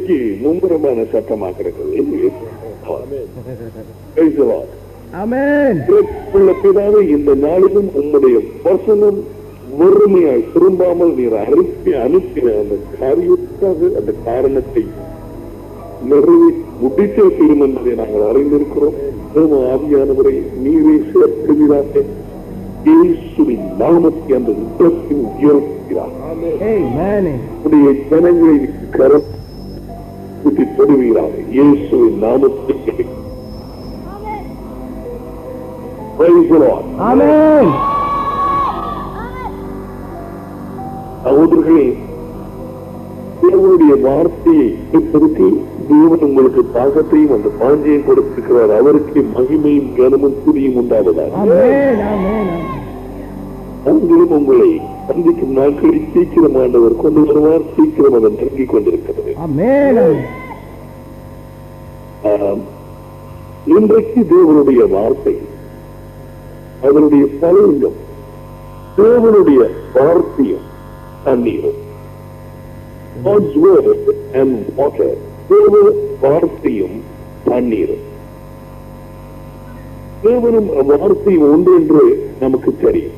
இன்றைக்கு மும்முரமான சட்டமாக இருக்கிறது Praise the Lord. ஆமென் உள்ள பிதாவே இந்த நாளிலும் உம்முடைய வசனம் வறுமையாய் திரும்பாமல் நீர் அனுப்பி அனுப்பின அந்த காரியத்துக்காக அந்த காரணத்தை நிறைவே முடித்தே தீரும் என்பதை நாங்கள் அறிந்திருக்கிறோம் தேவ ஆவியானவரை நீரே சேர்க்கிறார்கள் இயேசுவின் நாமத்தை அந்த யுத்தத்தில் உயர்த்துகிறார் ஆமென் உடைய ஜனங்களை கரம் ஊட்டி தொடுவீராக இயேசுவின் நாமத்தை Praise the Lord. ஆமென் சகோதரர்களே தேவனுடைய வார்த்தையை பிற்படுத்தி தேவன் உங்களுக்கு தாகத்தையும் அந்த பாஞ்சையும் கொடுத்திருக்கிறார் அவருக்கு மகிமையும் கனமும் துதியும் உண்டாவதாக ஆமென் ஆமென் அவங்களும் உங்களை சந்திக்கும் நாட்களில் சீக்கிரம் ஆண்டவர் கொண்டு வருவார் சீக்கிரம் அதை நெருங்கிக் கொண்டிருக்கிறது ஆமென் ஆம். இன்றைக்கு தேவனுடைய வார்த்தை அதனுடைய பலன்கள் தேவனுடைய வார்த்தையும் தண்ணீரும் God's word and water தேவ வார்த்தையும் தண்ணீரும் தேவனும் வார்த்தையும் ஒன்று என்று நமக்கு தெரியும்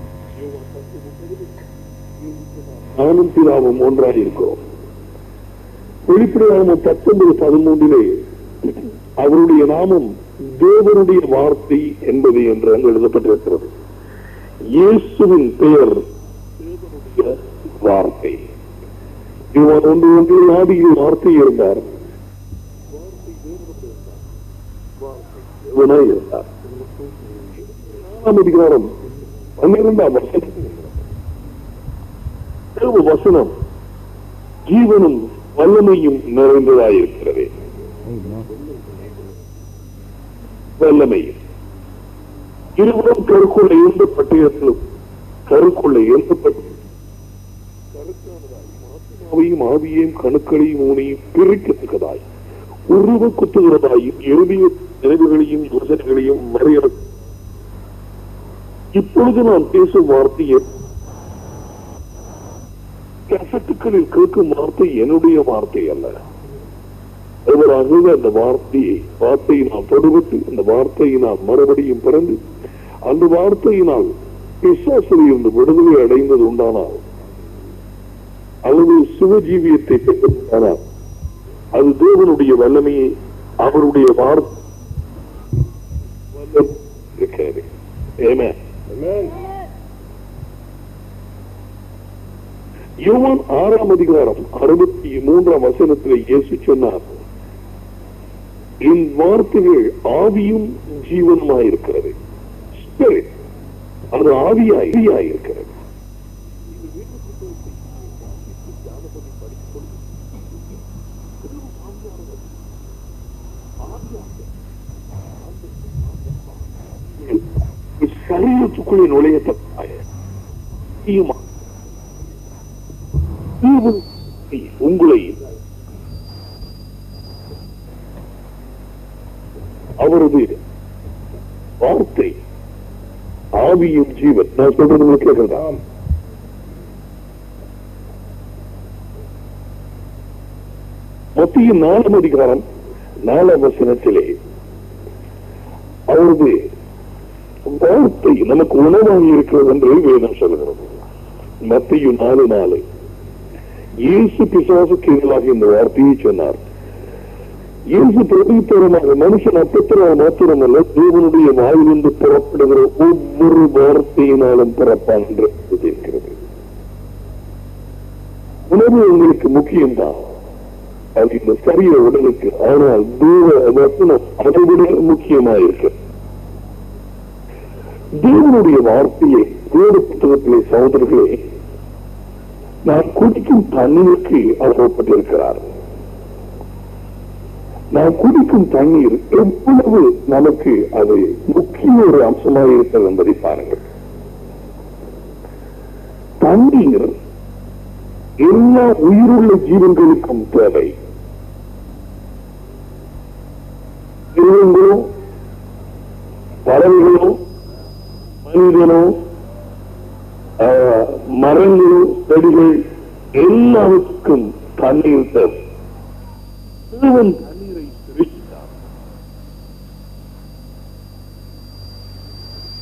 நானும் பிதாவும் ஒன்றாக இருக்கிறோம் வெளிப்படையான பத்தொன்பது பதிமூன்றிலே அவருடைய நாமம் தேவனுடைய வார்த்தை என்பது என்று அங்கு எழுதப்பட்டிருக்கிறது இயேசுவின் பெயர் தேவனுடைய வார்த்தை இவர் ஒன்று ஒன்றில் ஆதியில் வார்த்தை இருந்தார் தேவனாய் இருந்தார் நாலாம் அதிகாரம் பன்னிரெண்டாம் வசனம் தேவ வசனம் ஜீவனும் வல்லமையும் நிறைந்ததாயிருக்கிறது வல்லமையும் இருவரும் கருக்குள்ள எந்த பட்டயத்திலும் கருக்குள்ள எந்த பட்டயம் ஆத்மாவையும் ஆவியையும் கணுக்களையும் ஊனையும் பிரிக்கத்தக்கதாய் உருவ குத்துகிறதாயும் எழுதிய நினைவுகளையும் யோசனைகளையும் மறையற இப்பொழுது நான் பேசும் வார்த்தையை கசட்டுக்களில் கேட்கும் வார்த்தை என்னுடைய வார்த்தை அல்ல அவராகவே அந்த வார்த்தையை வார்த்தையினால் தொடுபட்டு அந்த வார்த்தையினால் மறுபடியும் பிறந்து அந்த வார்த்தையினால் பிசாசில் இருந்து விடுதலை அடைந்தது உண்டானால் அல்லது சுவஜீவியத்தை பெற்றதானால் அது தேவனுடைய வல்லமையை அவருடைய வார்த்தை இருக்கிறது Amen. யோவான் ஆறாம் அதிகாரம் அறுபத்தி மூன்றாம் வசனத்தில் இயேசு சொன்னார் என் வார்த்தைகள் ஆவியும் ஜீவனுமாயிருக்கிறது Spirit. அது ஆவியாய் இருக்கிறது சரீரத்துக்குள்ளே நுழையத்தக்காய தீயுமா தீவும் உங்களை அவரது வார்த்தை ஆவியும் ஜீவன் நான் சொல்றது உங்களுக்கு கேட்கிறதா மத்திய நாலாம் அதிகாரம் நாலாம் வசனத்திலே அவரது வார்த்தை நமக்கு உணவாக இருக்கிறது என்று வேதம் சொல்கிறது மத்திய நாலு நாலு இயேசு பிசாசுக்கு எதிராக இந்த வார்த்தையை சொன்னார் இயேசு பிரதித்தரமாக மனுஷன் அப்பத்திர மாத்திரமல்ல தேவனுடைய வாயிலிருந்து புறப்படுகிற ஒவ்வொரு வார்த்தையினாலும் பிறப்பான் என்று இருக்கிறது உணவு உங்களுக்கு முக்கியம்தான் அது இந்த சரீர உடலுக்கு ஆனால் தேவ வசனம் அதை விட முக்கியமாயிருக்கு தேவனுடைய வார்த்தையை வேறு புத்தகத்திலே சகோதரர்களே நான் குடிக்கும் தண்ணீருக்கு அனுப்பப்பட்டிருக்கிறார் நான் குடிக்கும் தண்ணீர் எவ்வளவு நமக்கு அது முக்கிய ஒரு அம்சமாக இருக்கிறது என்பதை பாருங்கள் தண்ணீர் எல்லா உயிருள்ள ஜீவன்களுக்கும் தேவை மிருகங்களோ பறவைகளோ மனிதனோ ஆஹ், மரங்கள் செடிகள் எல்லாருக்கும் தண்ணீர் தேவை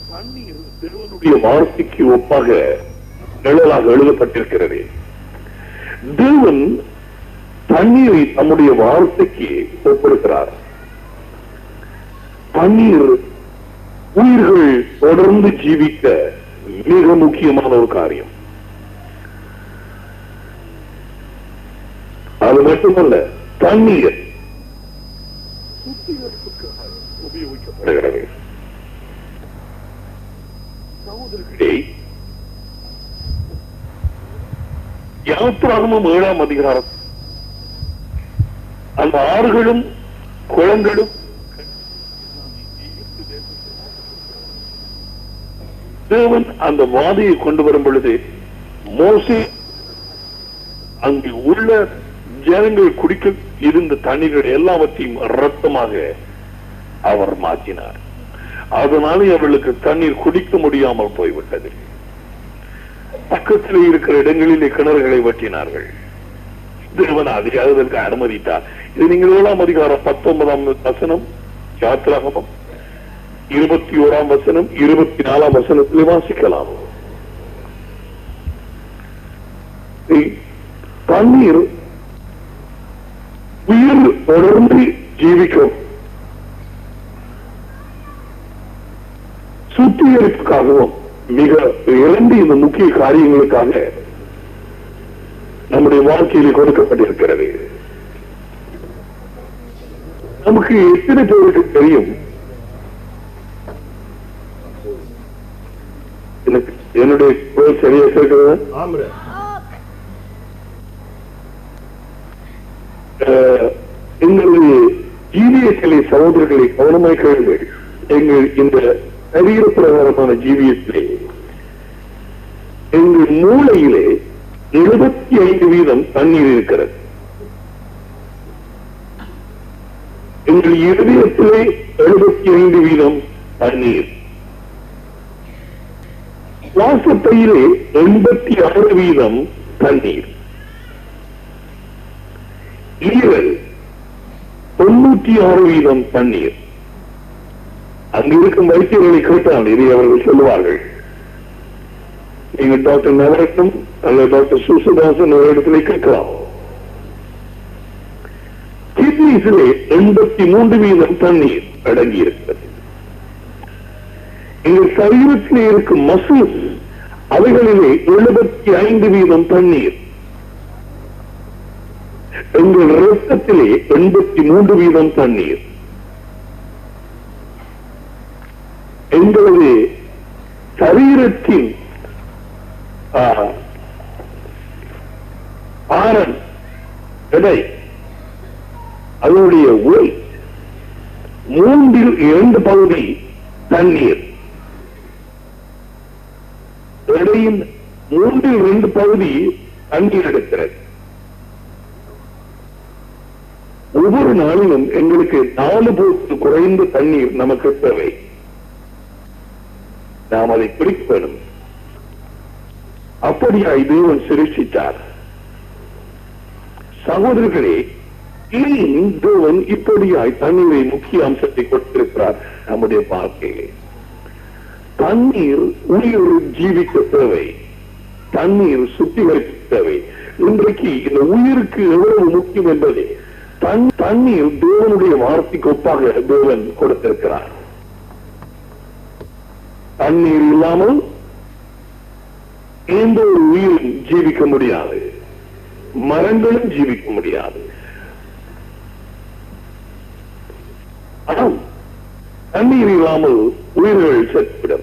தண்ணீர் தேவனுடைய வார்த்தைக்கு ஒப்பாக நிழலாக எழுதப்பட்டிருக்கிறது தேவன் தண்ணீரை தம்முடைய வார்த்தைக்கு ஒப்பிருக்கிறார் தண்ணீர் உயிர்கள் தொடர்ந்து ஜீவிக்க மிக முக்கியமான ஒரு காரியம் அது மட்டுமல்ல தண்ணீர் சுத்திகரிப்புக்காக உபயோகிக்கப்படுகிறது சகோதரர்களே யாத்திராகமும் ஏழாம் அதிகாரம் அந்த ஆறுகளும் குளங்களும் தேவன் அந்த வாதியை கொண்டு வரும் பொழுது மோசே அங்கு உள்ள ஜனங்கள் குடிக்க இருந்த தண்ணீர்கள் எல்லாவற்றையும் ரத்தமாக அவர் மாற்றினார் அதனாலே அவர்களுக்கு தண்ணீர் குடிக்க முடியாமல் போய்விட்டது பக்கத்தில் இருக்கிற இடங்களிலே கிணறுகளை வெட்டினார்கள் தேவன் அதை அதற்கு அனுமதித்தார் இது நீங்கள் ஏழாம் அதிகாரம் பத்தொன்பதாம் வசனம் யாத்திராகமம் இருபத்தி ஓராம் வசனம் இருபத்தி நாலாம் வசனத்திலே வாசிக்கலாம் தண்ணீர் உயிர் தொடர்ந்து ஜீவிக்கும் சுத்திகரிப்புக்காகவும் மிக இரண்டு இந்த முக்கிய காரியங்களுக்காக நம்முடைய வாழ்க்கையிலே கொடுக்கப்பட்டிருக்கிறது நமக்கு எத்தனை பேருக்கு தெரியும் எனக்கு என்னுடைய குரல் சரியா கேட்கிறது ஆம்ரே அஹ், எங்களுடைய ஜீவியத்திலே சகோதரர்களை கவனமாய் கேளுங்கள் எங்கள் இந்த சரீர பிரகாரமான ஜீவியத்திலே எங்கள் மூளையிலே எழுபத்தி ஐந்து வீதம் தண்ணீர் இருக்கிறது எங்கள் இருதயத்திலே எழுபத்தி ஐந்து வீதம் தண்ணீர் சுவாசத்தையிலே எண்பத்தி ஆறு வீதம் தண்ணீர் ஈரல் தொண்ணூற்றி ஆறு வீதம் தண்ணீர் அங்கு இருக்கும் வைத்தியர்களை கேட்டால் இதை அவர்கள் சொல்லுவார்கள் நீங்க டாக்டர் நவரத்னம் அல்லது டாக்டர் சுசுதாசன் ஒரு இடத்துல கேட்கலாம் கிட்னிஸிலே எண்பத்தி மூன்று வீதம் தண்ணீர் அடங்கி இருக்கிறது எங்கள் சரீரத்திலே இருக்கும் மசில்ஸ் அவைகளிலே எழுபத்தி ஐந்து வீதம் தண்ணீர் எங்கள் ரத்தத்திலே எண்பத்தி மூன்று வீதம் தண்ணீர் எங்களது சரீரத்தின் ஆ, ஆரம் எடை அதனுடைய weight மூன்றில் இரண்டு பகுதி தண்ணீர் எடையின் மூன்றில் இரண்டு பகுதி தண்ணீர் எடுக்கிறது ஒவ்வொரு நாளிலும் எங்களுக்கு நாலு போட்டு குறைந்த தண்ணீர் நமக்கு தேவை நாம் அதை குடிக்க வேண்டும் அப்படியாய் தேவன் சிருஷ்டித்தார் சகோதரர்களே ஏன் தேவன் இப்படியாய் தண்ணீரை முக்கிய அம்சத்தை கொடுத்திருக்கிறார் நம்முடைய வாழ்க்கையிலே தண்ணீர் உயிர் ஜீவிக்க தேவை தண்ணீர் சுத்திகரிக்க தேவை இன்றைக்கு இந்த உயிருக்கு எவ்வளவு முக்கியம் என்பது தன் தண்ணீர் தேவனுடைய வார்த்தைக்கு ஒப்பாக தேவன் கொடுத்திருக்கிறார் தண்ணீர் இல்லாமல் எந்த ஒரு உயிரும் ஜீவிக்க முடியாது மரங்களும் ஜீவிக்க முடியாது ஆனால் தண்ணீர் இல்லாமல் உயிர்கள் செத்துவிடும்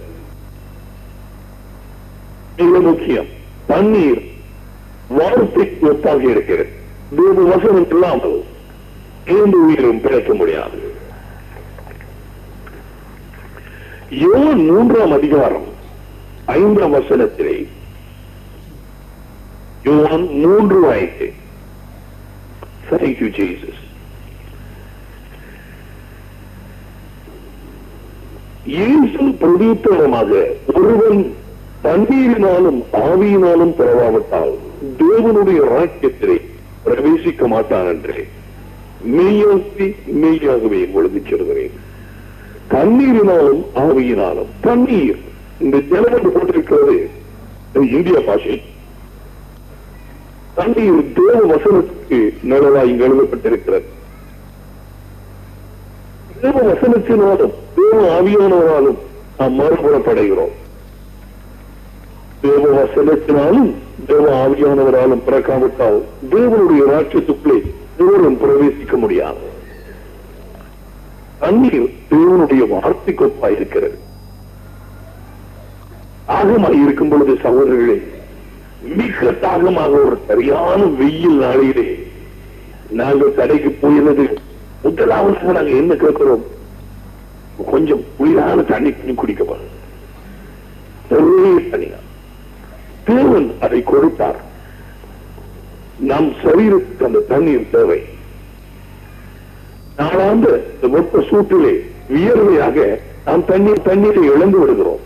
மிக முக்கியம் தண்ணீர் வார்த்தைக்கு ஒப்பாக இருக்கிறது தேவ வசனம் இல்லாமல் எந்த உயிரும் பிழைக்க முடியாது யோன் மூன்றாம் அதிகாரம் ஐந்தாம் வசனத்திலே யோவான் மூன்று ஐந்து Thank you, Jesus. இயேசு பிரதியுத்தரமாக ஒருவன் தண்ணீரினாலும் ஆவியினாலும் பிறவாவிட்டால் தேவனுடைய ராக்கியத்திலே பிரவேசிக்க மாட்டான் என்றே மெய்யாசி மெய்யாகவே உங்களுக்கு சொல்கிறேன் தண்ணீரினாலும் ஆவியினாலும் தண்ணீர் இந்த ஜலம் என்று போட்டிருக்கிறது இது இந்திய பாஷை தண்ணீர் தேவ வசனத்துக்கு நிழலாய் இங்கு எழுதப்பட்டிருக்கிறது தேவ வசனத்தினாலும் தேவ ஆவியானவராலும் நாம் மறுபுறப்படைகிறோம் தேவ வசனத்தினாலும் தேவ ஆவியானவராலும் பிறக்காவிட்டால் தேவனுடைய ராட்சத்துக்குள்ளே தேவனும் பிரவேசிக்க முடியாது தண்ணீர் தேவனுடைய வார்த்தைக்கொப்பாய் இருக்கிறது தாகமாய் இருக்கும் பொழுது சகோதரர்களே மிக தாகமாக ஒரு சரியான வெயில் நாளையிலே நாங்கள் கடைக்கு போயிருந்தது முதலாவதாக நாங்க என்ன கேட்கிறோம் கொஞ்சம் குளிரான தண்ணி கொஞ்சம் குடிக்கப்படும் ஒரே தனியா தேவன் அதை கொடுத்தார் நம் சரீரத்துக்கு அந்த தண்ணீர் தேவை நாளாந்த இந்த வெப்ப சூட்டிலே வியர்வையாக நாம் தண்ணீர் தண்ணீரை இழந்து விடுகிறோம்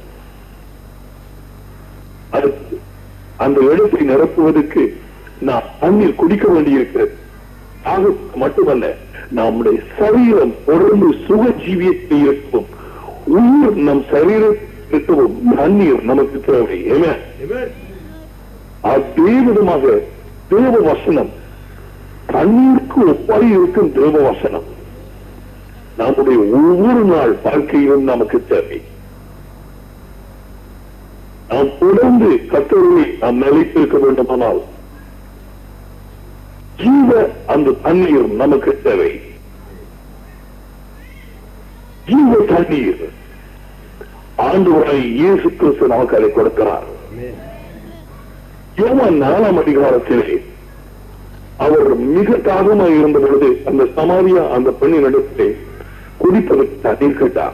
அடுத்து அந்த இடத்தை நிரப்புவதற்கு நாம் தண்ணீர் குடிக்க வேண்டியிருக்கிறது ஆக மட்டுமல்ல நம்முடைய சரீரம் தொடர்ந்து சுக ஜீவியத்தை இருக்கும் உயிர் நம் சரீரத்திற்கும் தண்ணீர் நமக்கு தேவை ஏமே அதே விதமாக தேவ வசனம் தண்ணீருக்கு ஒப்பாய் இருக்கும் தேவ வசனம் நம்முடைய ஒவ்வொரு நாள் வாழ்க்கையிலும் நமக்கு தேவை நாம் தொடர்ந்து கத்தருளை நாம் நிலைத்திருக்க வேண்டுமானால் ஜீவ அந்த தண்ணீர் நமக்கு தேவை ஜீவ தண்ணீர் ஆண்டவரை இயேசு கிறிஸ்து நமக்கு அதை கொடுக்கிறார் யோவான் நாலாம் அதிகாரத்திலே அவர் மிக தாகமாக இருந்த பொழுது அந்த சமாரியா அந்த பெண்ணின் இடத்திலே குடிப்பதற்கு தண்ணீர் கேட்டார்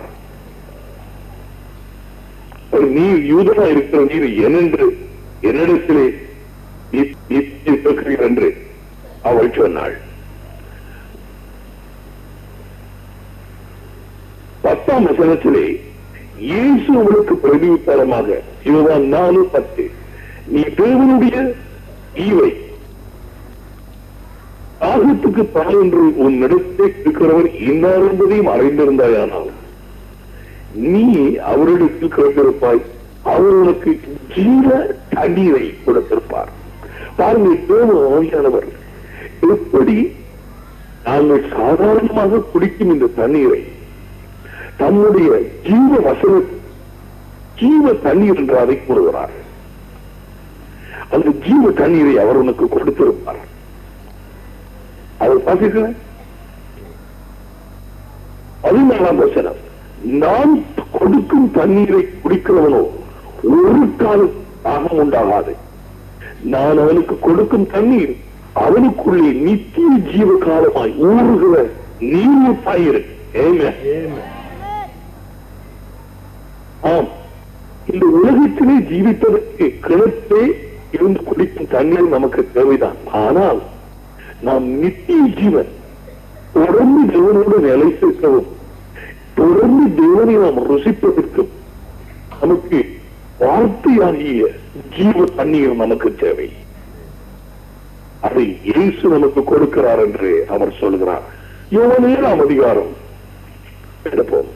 அவர் நீர் யூதனா இருக்கிற நீர் என்னென்று என்னிடத்திலே இ- இ- இருக்கிறீர் என்று அவள் சொன்னாள் பத்தாம் வசனத்திலே இயேசு அவளுக்கு பிரதியுத்தரமாக இதுதான் நாலு பத்து நீ தேவனுடைய ஈவை ஆகத்துக்கு தான் என்று உன் நடத்தை இருக்கிறவர் இன்னார் என்பதையும் அறிந்திருந்தாயானால் நீ அவரிடத்தில் கேட்டிருப்பாய் அவர் உனக்கு ஜீவ தண்ணீரை கொடுத்திருப்பார் பாருங்கள் தேவ ஆவியானவர் எப்படி நாங்கள் சாதாரணமாக குடிக்கும் இந்த தண்ணீரை தன்னுடைய ஜீவ வசன ஜீவ தண்ணீர் என்று அதை கூறுகிறார் அந்த ஜீவ தண்ணீரை அவர் உனக்கு கொடுத்திருப்பார் அவர் பார்த்தீர்களா பதினாலாம் வசனம் நான் கொடுக்கும் தண்ணீரை குடிக்கிறவனோ ஒரு காலம் தாகம் உண்டாகாது நான் அவனுக்கு கொடுக்கும் தண்ணீர் அவனுக்குள்ளே நித்திய ஜீவ காலமாய் ஊறுகிற நீர்ப்பாயிரு ஏங்க ஆம் இந்த உலகத்திலே ஜீவிப்பதற்கு கிணற்றே இருந்து குடிக்கும் தண்ணீர் நமக்கு தேவைதான் ஆனால் நாம் நித்திய ஜீவன் தொடர்ந்து தேவனோடு நிலைத்திருக்கவும் தொடர்ந்து தேவனை நாம் ருசிப்பதற்கும் நமக்கு வார்த்தையாகிய ஜீவ தண்ணீர் நமக்கு தேவை அதை இயேசு நமக்கு கொடுக்கிறார் என்று அவர் சொல்கிறார் யோவன் ஏழாம் அதிகாரம் எடுப்போம்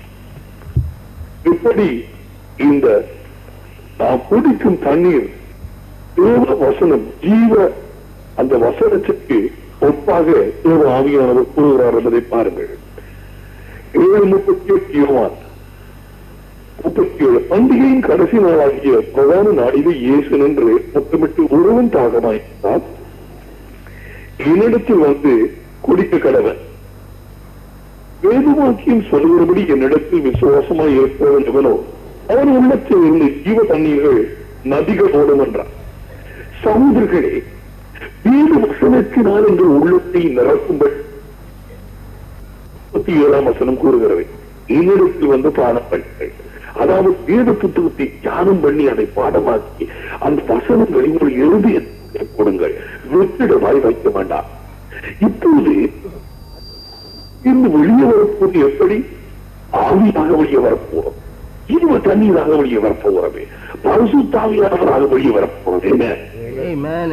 இப்படி இந்த நாம் குடிக்கும் தண்ணீர் தேவ வசனம் ஜீவ அந்த வசனத்துக்கு ஒப்பாக தேவ ஆவியானவர் கூறுகிறார் என்பதை பாருங்கள் ஏழு முப்பத்தி எட்டு யோவான் முப்பத்தி ஏழு பண்டிகையின் கடைசி நாளாகிய பிரதான நாடிலே இயேசு நின்று முத்தமிட்டு ஒருவன் தாகமாயிருந்தால் என்னிடத்தில் வந்து குடிக்க கடவன் வேதுவாக்கியம் சொல்லுகிறபடி என்னிடத்தில் விசுவாசமாய் இருக்கிறவன் எவனோ அவன் உள்ளத்தில் இருந்து ஜீவ தண்ணீர்கள் நதிகள் ஓடும் என்றார் சமுதிர்களே வேத வசனத்தினால் எங்கள் உள்ளத்தை நிரப்பும்படி முப்பத்தி ஏழாம் வசனம் கூறுகிறது என்னிடத்தில் வந்து பாடம் பண்ணுங்கள் அதாவது வேத புத்தகத்தை தியானம் பண்ணி அதை பாடமாக்கி அந்த வசனங்களை ஒரு எழுதி கொடுங்கள் வெற்றிடமாய் வைக்க வேண்டாம் இப்போது இருந்து வெளியே வரப்போது எப்படி ஆவியாக வெளியே வரப்போறோம் இன்ப தண்ணீராக வெளியே வரப்போகிறது பரிசுத்தாவியானவராக வெளியே வரப்போகிறது என்ன Amen.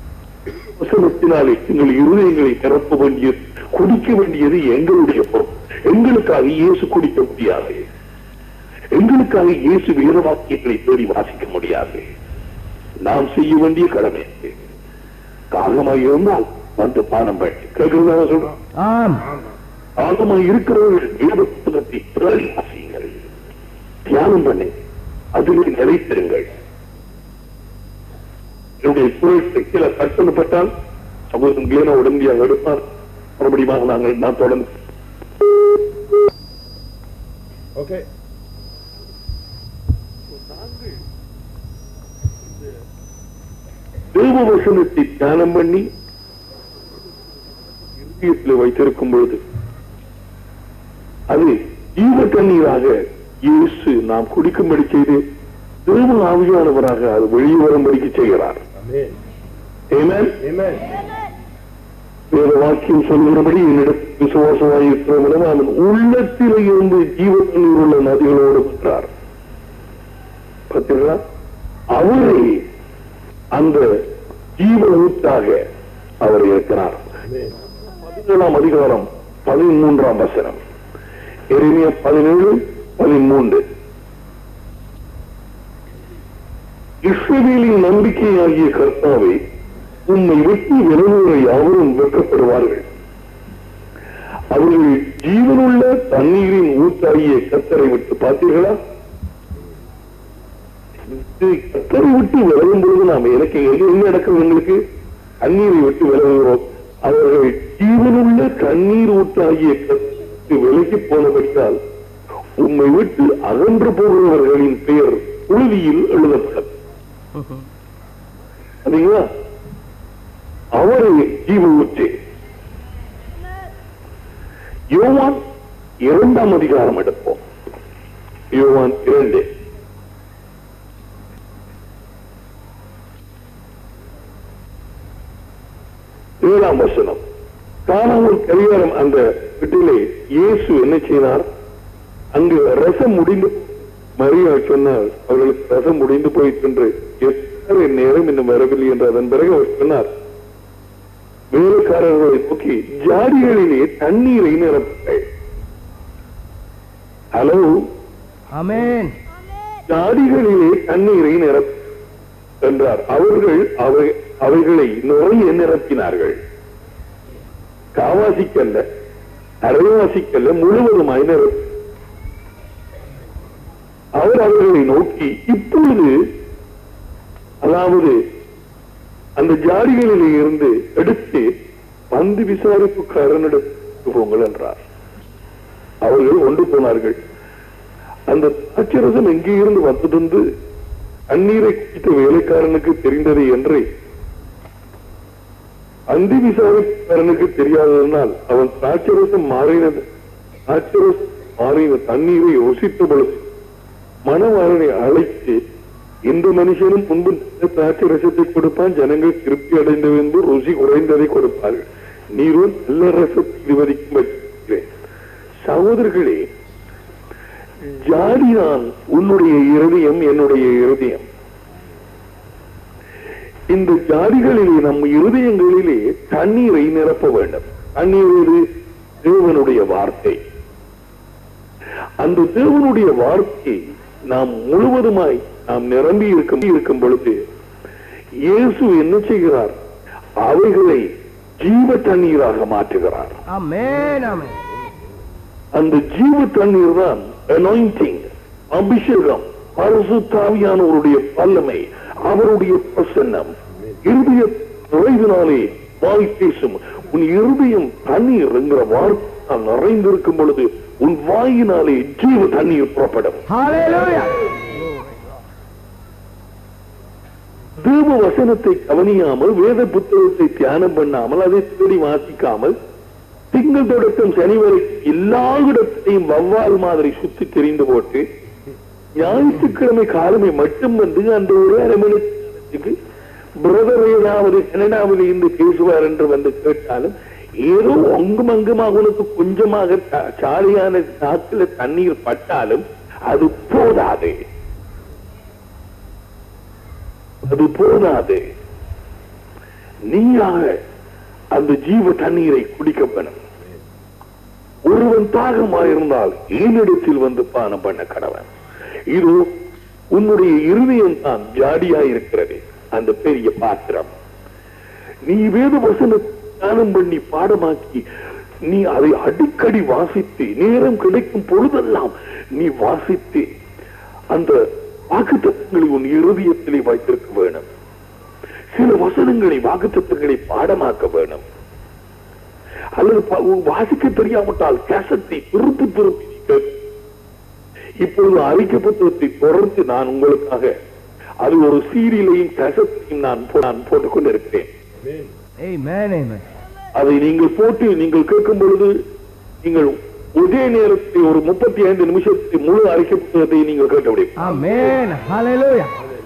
வசனத்தினாலே எங்கள் இருதயங்களை நிரப்ப வேண்டியது குடிக்க வேண்டியது எங்களுடைய பொறுப்பு எங்களுக்காக இயேசு குடிக்க முடியாது எங்களுக்காக இயேசு வேத வாக்கியங்களை தேடி வாசிக்க முடியாது நாம் செய்ய வேண்டிய கடமை அது. காரணமாக இருந்தால் வந்து பானம் பண்ணி கேட்கிறதா சொல்றோம் ஆம் ஆகமாக இருக்கிறவர்கள் வேத புத்தகத்தை தேடி வாசியுங்கள் தியானம் பண்ணி அதிலே நிலைத்திருங்கள் என்னுடைய குரல் சக்தியில கட் பண்ணப்பட்டால் சகோதரன் கிளேனா உடனடியாக எடுப்பார் மறுபடியும் நாங்கள் நான் தொடர்ந்து ஓகே தேவ வசனத்தை தியானம் பண்ணி இருதயத்தில் வைத்திருக்கும் பொழுது அது ஜீவ தண்ணீராக இயேசு நாம் குடிக்கும்படி செய்து தேவ ஆவியானவராக அது வெளியே வரும்படிக்கு செய்கிறார் ஆமென் Amen. ஆமென் வேத வாக்கியம் சொல்கிறபடி என்னிடம் விசுவாசமாக இருக்கிறவனும் அவன் உள்ளத்தில் இருந்து ஜீவ தண்ணீர் உள்ள நதிகளோடு பெற்றார் பார்த்தீங்களா அவரை அந்த ஜீவ ஊற்றாக அவர் இருக்கிறார் ஆமென் பதினேழாம் அதிகாரம் பதிமூன்றாம் வசனம் எளிமைய பதினேழு பதிமூன்று இஸ்ரவேலின் நம்பிக்கையாகிய கர்த்தாவை உம்மை விட்டு விலகுவரை யாவரும் வெட்கப்படுவார்கள் அவர்கள் ஜீவனுள்ள தண்ணீரின் ஊத்தாகிய கத்தரை விட்டு பார்த்தீர்களா இது கத்தரை விட்டு விலகும் பொழுது நாம் எனக்கு எங்க என்ன நடக்கும் எங்களுக்கு தண்ணீரை விட்டு விலகுகிறோம் அவர்கள் ஜீவனுள்ள தண்ணீர் ஊட்டாகிய கத்து விலகி போனவற்றால் உம்மை விட்டு அகன்று போகிறவர்களின் பெயர் புழுதியில் எழுதப்படும் சரிங்களா அவரை ஜீவ ஊற்றே யோவான் இரண்டாம் அதிகாரம் எடுப்போம் யோவான் இரண்டு ஏழாம் வசனம் காணாமல் கரிகாரம் அந்த வீட்டிலே இயேசு என்ன செய்தார் அங்கு ரசம் முடிந்து மரியா சொன்னார் அவர்களுக்கு ரசம் முடிந்து போயிற்று என்று எத்தனை நேரம் இன்னும் வரவில்லை என்று அதன் பிறகு அவர் சொன்னார் வேலைக்காரர்களை நோக்கி ஜாடிகளிலே தண்ணீரை நிரப்புங்கள் ஹலோ ஆமென் ஜாடிகளிலே தண்ணீரை நிரப்பு என்றார் அவர்கள் அவை- அவைகளை நிறைய நிரப்பினார்கள் காவாசிக்கல்ல அரைவாசிக்கல்ல முழுவதுமாய் நிரப்பி அவர் அவர்களை நோக்கி இப்பொழுது அதாவது அந்த ஜாடிகளிலே இருந்து எடுத்து வந்து விசாரிப்புக்காரனிடத்துக்கு போங்கள் என்றார் அவர்கள் கொண்டு போனார்கள் அந்த அச்சரசம் எங்கே இருந்து வந்ததென்று தண்ணீரை குடித்த வேலைக்காரனுக்கு தெரிந்தது என்று அந்தி விசாரிப்பாரனுக்கு தெரியாததனால் அவன் திராட்சரசம் மாறினது திராட்சரசம் மாறின தண்ணீரை யோசித்த பொழுது மணவாளனை அழைத்து இந்த மனுஷனும் முன்பு நல்ல திராட்சை ரசத்தை கொடுப்பான் ஜனங்கள் திருப்தி அடைந்தது என்று ருசி குறைந்ததை கொடுப்பார்கள் நீரோ நல்ல ரசத்தை இதுவரைக்கும் வச்சிருக்கிறேன் சகோதரர்களே ஜாடிதான் உன்னுடைய இருதயம் என்னுடைய இருதயம் இந்த ஜாடிகளிலே நம் இருதயங்களிலே தண்ணீரை நிரப்ப வேண்டும் தண்ணீர் ஒரு தேவனுடைய வார்த்தை அந்த தேவனுடைய வார்த்தை நாம் முழுவதுமாய் நாம் நிரம்பி இருக்கும் இருக்கும் பொழுது இயேசு என்ன செய்கிறார் அவைகளை ஜீவ தண்ணீராக மாற்றுகிறார் ஆமென் ஆமென் அந்த ஜீவ தண்ணீர் தான் அனாயிண்டிங் அபிஷேகம் பரிசுத்தாவியானவருடைய வல்லமை அவருடைய பிரசன்னம் இருதய நிறைவினாலே வாய் பேசும் உன் இருதயம் தண்ணீர் என்கிற வார்த்தை நிறைந்திருக்கும் பொழுது உன் வாயினாலே ஜீவ தண்ணீர் புறப்படும் ஹalleluya தேவ வசனத்தை கவனியாமல் வேத புத்தகத்தை தியானம் பண்ணாமல் அதை தேடி வாசிக்காமல் திங்கள் தொடக்கம் சனி வரை எல்லா இடத்தையும் வவ்வால் மாதிரி சுத்தி தெரிந்து போட்டு ஞாயிற்றுக்கிழமை காலமே மட்டும் வந்து அந்த ஒரு அரை மணி நேரத்துக்கு பிரதர் ஏதாவது கனடாவில் இருந்து பேசுவார் என்று வந்து கேட்டாலும் ஏதோ அங்கும் அங்குமாக உனக்கு கொஞ்சமாக த- சாலியான நாக்கில தண்ணீர் பட்டாலும் அது போதாது அது போதாது நீயாக அந்த ஜீவ தண்ணீரை குடிக்க வேணும் ஒருவன் தாகமாயிருந்தால் என்னிடத்தில் வந்து பானம் பண்ண கடவன் இது உன்னுடைய இருதயம் தான் ஜாடியா இருக்கிறது அந்த பெரிய பாத்திரம் நீ வேத வசன தியானம் பண்ணி பாடமாக்கி நீ அதை அடிக்கடி வாசித்து நேரம் கிடைக்கும் பொழுதெல்லாம் நீ வாசித்து அந்த வாக்குத்தத்தங்களை உன் இருதயத்திலே வைத்திருக்க வேணும் சில வசனங்களை வாக்குத்தத்தங்களை பாடமாக்க வேணும் அல்லது ப- வாசிக்க தெரியாவிட்டால் கேசத்தை திருப்பி திருப்பி நீ கேட்க இப்பொழுது அறிக்கை புத்தகத்தை தொடர்ந்து நான் உங்களுக்காக அது ஒரு சீரியலையும் கேசத்தையும் நான் போ- நான் போட்டுக் கொண்டிருக்கிறேன் Amen. Amen. அதை நீங்கள் போட்டு நீங்கள் கேட்கும் பொழுது நீங்கள் ஒரே நேரத்தில் ஒரு முப்பத்தி ஐந்து நிமிஷத்தில் முழு அறிக்கை புத்தகத்தை நீங்கள் கேட்க முடியும் Amen. Hallelujah.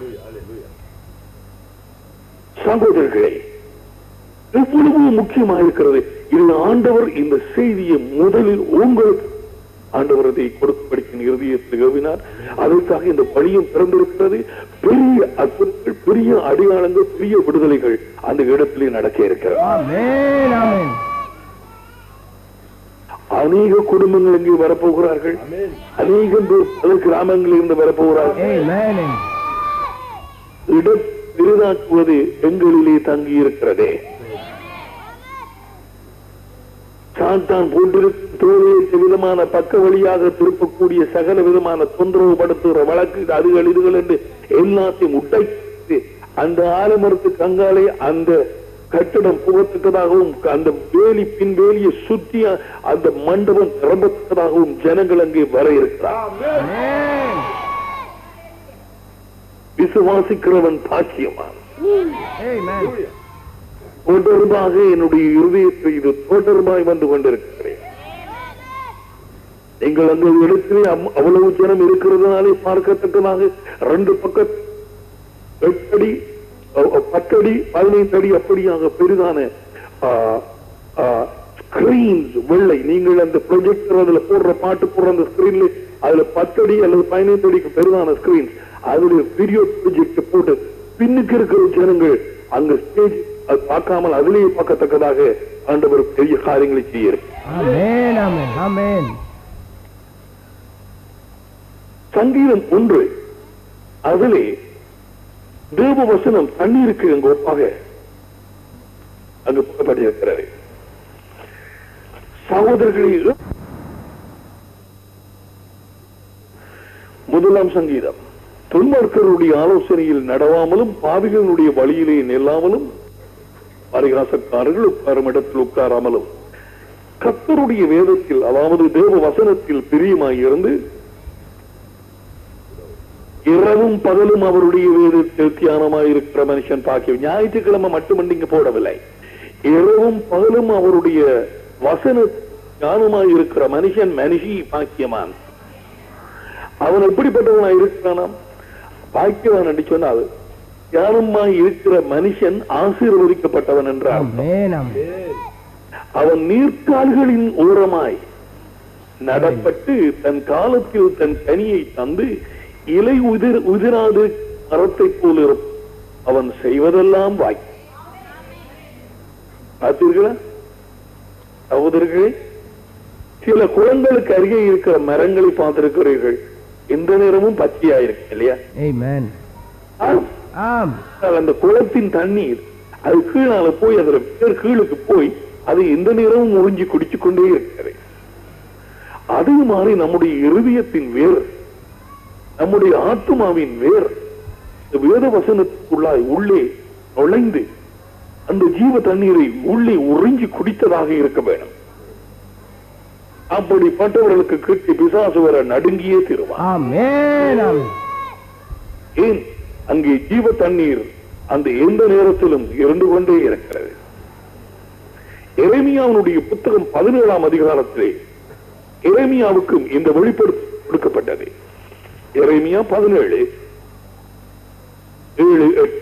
சகோதரர்களே எவ்வளவு முக்கியமாக இருக்கிறது இது ஆண்டவர் இந்த செய்தியை முதலில் உங்களுக்கு ஆண்டவர் அதை கொடுப்படிக்கும் இருதயத்தில் ஏவினார் அதற்காக இந்த பணியும் திறந்திருக்கிறது பெரிய அற்புதங்கள் பெரிய அடையாளங்கள் பெரிய விடுதலைகள் அந்த இடத்திலே நடக்க இருக்கிறது Amen. Amen. அநேக குடும்பங்கள் இங்கே வரப்போகிறார்கள் அநேகம் பேர் பல கிராமங்களில் இருந்து வரப்போகிறார்கள் Amen. Amen. இடம் பெரிதாக்குவது எங்களிலே தங்கி இருக்கிறதே சாத்தான் போன்றிருக்கும் தோழியற்ற விதமான பக்க வழியாக திருப்பக்கூடிய சகல விதமான தொந்தரவு படுத்துகிற வழக்கு அதுகள் இதுகள் என்று எல்லாத்தையும் உடைத்து அந்த ஆலமரத்துக்கு அங்காலே அந்த கட்டிடம் புகத்தக்கதாகவும் அந்த வேலி பின் வேலியை சுற்றி அந்த மண்டபம் திறம்பத்தக்கதாகவும் ஜனங்கள் அங்கே வர இருக்கிறார் Amen. விசுவாசிக்கிறவன் பாக்கியமான் Amen. தொடர்பாக என்னுடைய இருதயத்தை இது தொடர்பாய் வந்து கொண்டிருக்கிறேன் நீங்கள் அந்த இடத்திலே அம்- அவ்வளவு ஜனம் இருக்கிறதுனாலே பார்க்கத்தக்கதாக ரெண்டு பக்க எட்டடி அ- அ- பத்தடி பதினைந்து அடி அப்படியாக பெரிதான ஸ்கிரீன்ஸ் வெள்ளை நீங்கள் அந்த ப்ரொஜெக்டர் அதுல போடுற பாட்டு போடுற அந்த ஸ்கிரீன்ல அதுல பத்தடி அல்லது பதினைந்து அடிக்கு பெரிதான ஸ்கிரீன்ஸ் அதுல வீடியோ ப்ரொஜெக்ட் போட்டு பின்னுக்கு இருக்கிற ஜனங்கள் அங்க ஸ்டேஜ் பார்க்காமல் அதிலேயே பார்க்கத்தக்கதாக ஆண்டவர் பெரிய காரியங்களை செய்ய Amen. Amen. Amen. சங்கீதம் ஒன்று அதிலே தேவ வசனம் தண்ணீருக்கு அங்கு ஒப்பாக அங்கு புகப்பட்டிருக்கிறது சகோதரர்களே முதலாம் சங்கீதம் துன்மார்க்கருடைய ஆலோசனையில் நடவாமலும் பாவிகளுடைய வழியிலே நில்லாமலும் பரிகாசக்காரர்கள் உட்காரும் இடத்தில் உட்காராமலும் கர்த்தருடைய வேதத்தில் அதாவது தேவ வசனத்தில் பிரியமாயிருந்து இரவும் பகலும் அவருடைய வேதத்தில் தியானமாயிருக்கிற மனுஷன் பாக்கியம் ஞாயிற்றுக்கிழமை மட்டும் இங்க போடவில்லை இரவும் பகலும் அவருடைய வசன தியானமாயிருக்கிற மனுஷன் மனுஷி பாக்கியமான் அவன் எப்படிப்பட்டவனாய் இருக்கிறானாம் பாக்கியவான் என்று சொன்னால் தியானமாய் இருக்கிற மனுஷன் ஆசீர்வதிக்கப்பட்டவன் என்றார் Amen. Amen. அவன் நீர்க்கால்களின் ஓரமாய் நடப்பட்டு தன் காலத்தில் தன் கனியை தந்து இலை உதிர் உதிராது மரத்தைப் போல இருப்பான். அவன் செய்வதெல்லாம் வாய் பார்த்தீர்களா சகோதரர்களே சில குளங்களுக்கு அருகே இருக்கிற மரங்களை பார்த்திருக்கிறீர்கள் எந்த நேரமும் பச்சையா இருக்கு இல்லையா Amen. ஆம். Am. ஆனால் அந்த குளத்தின் தண்ணீர் அது கீழால போய் அதுல வேர் கீழுக்கு போய் அது எந்த நேரமும் உறிஞ்சி குடிச்சு கொண்டே இருக்கிறது அதே மாதிரி நம்முடைய இருதயத்தின் வேர் நம்முடைய ஆத்மாவின் வேர் இந்த வேத வசனத்துக்குள்ளாய் உள்ளே நுழைந்து அந்த ஜீவ தண்ணீரை உள்ளே உறிஞ்சி குடித்ததாக இருக்க வேண்டும் அப்படிப்பட்டவர்களுக்கு கிட்டி பிசாசு வர நடுங்கியே திருவான் Amen. Amen. ஏன் அங்கே ஜீவ தண்ணீர் அந்த எந்த நேரத்திலும் இருந்து கொண்டே இருக்கிறது எரேமியாவுடைய புத்தகம் பதினேழாம் அதிகாரத்திலே எரேமியாவுக்கும் இந்த வெளிப்படுத்தி கொடுக்கப்பட்டது எரேமியா பதினேழு ஏழு எட்டு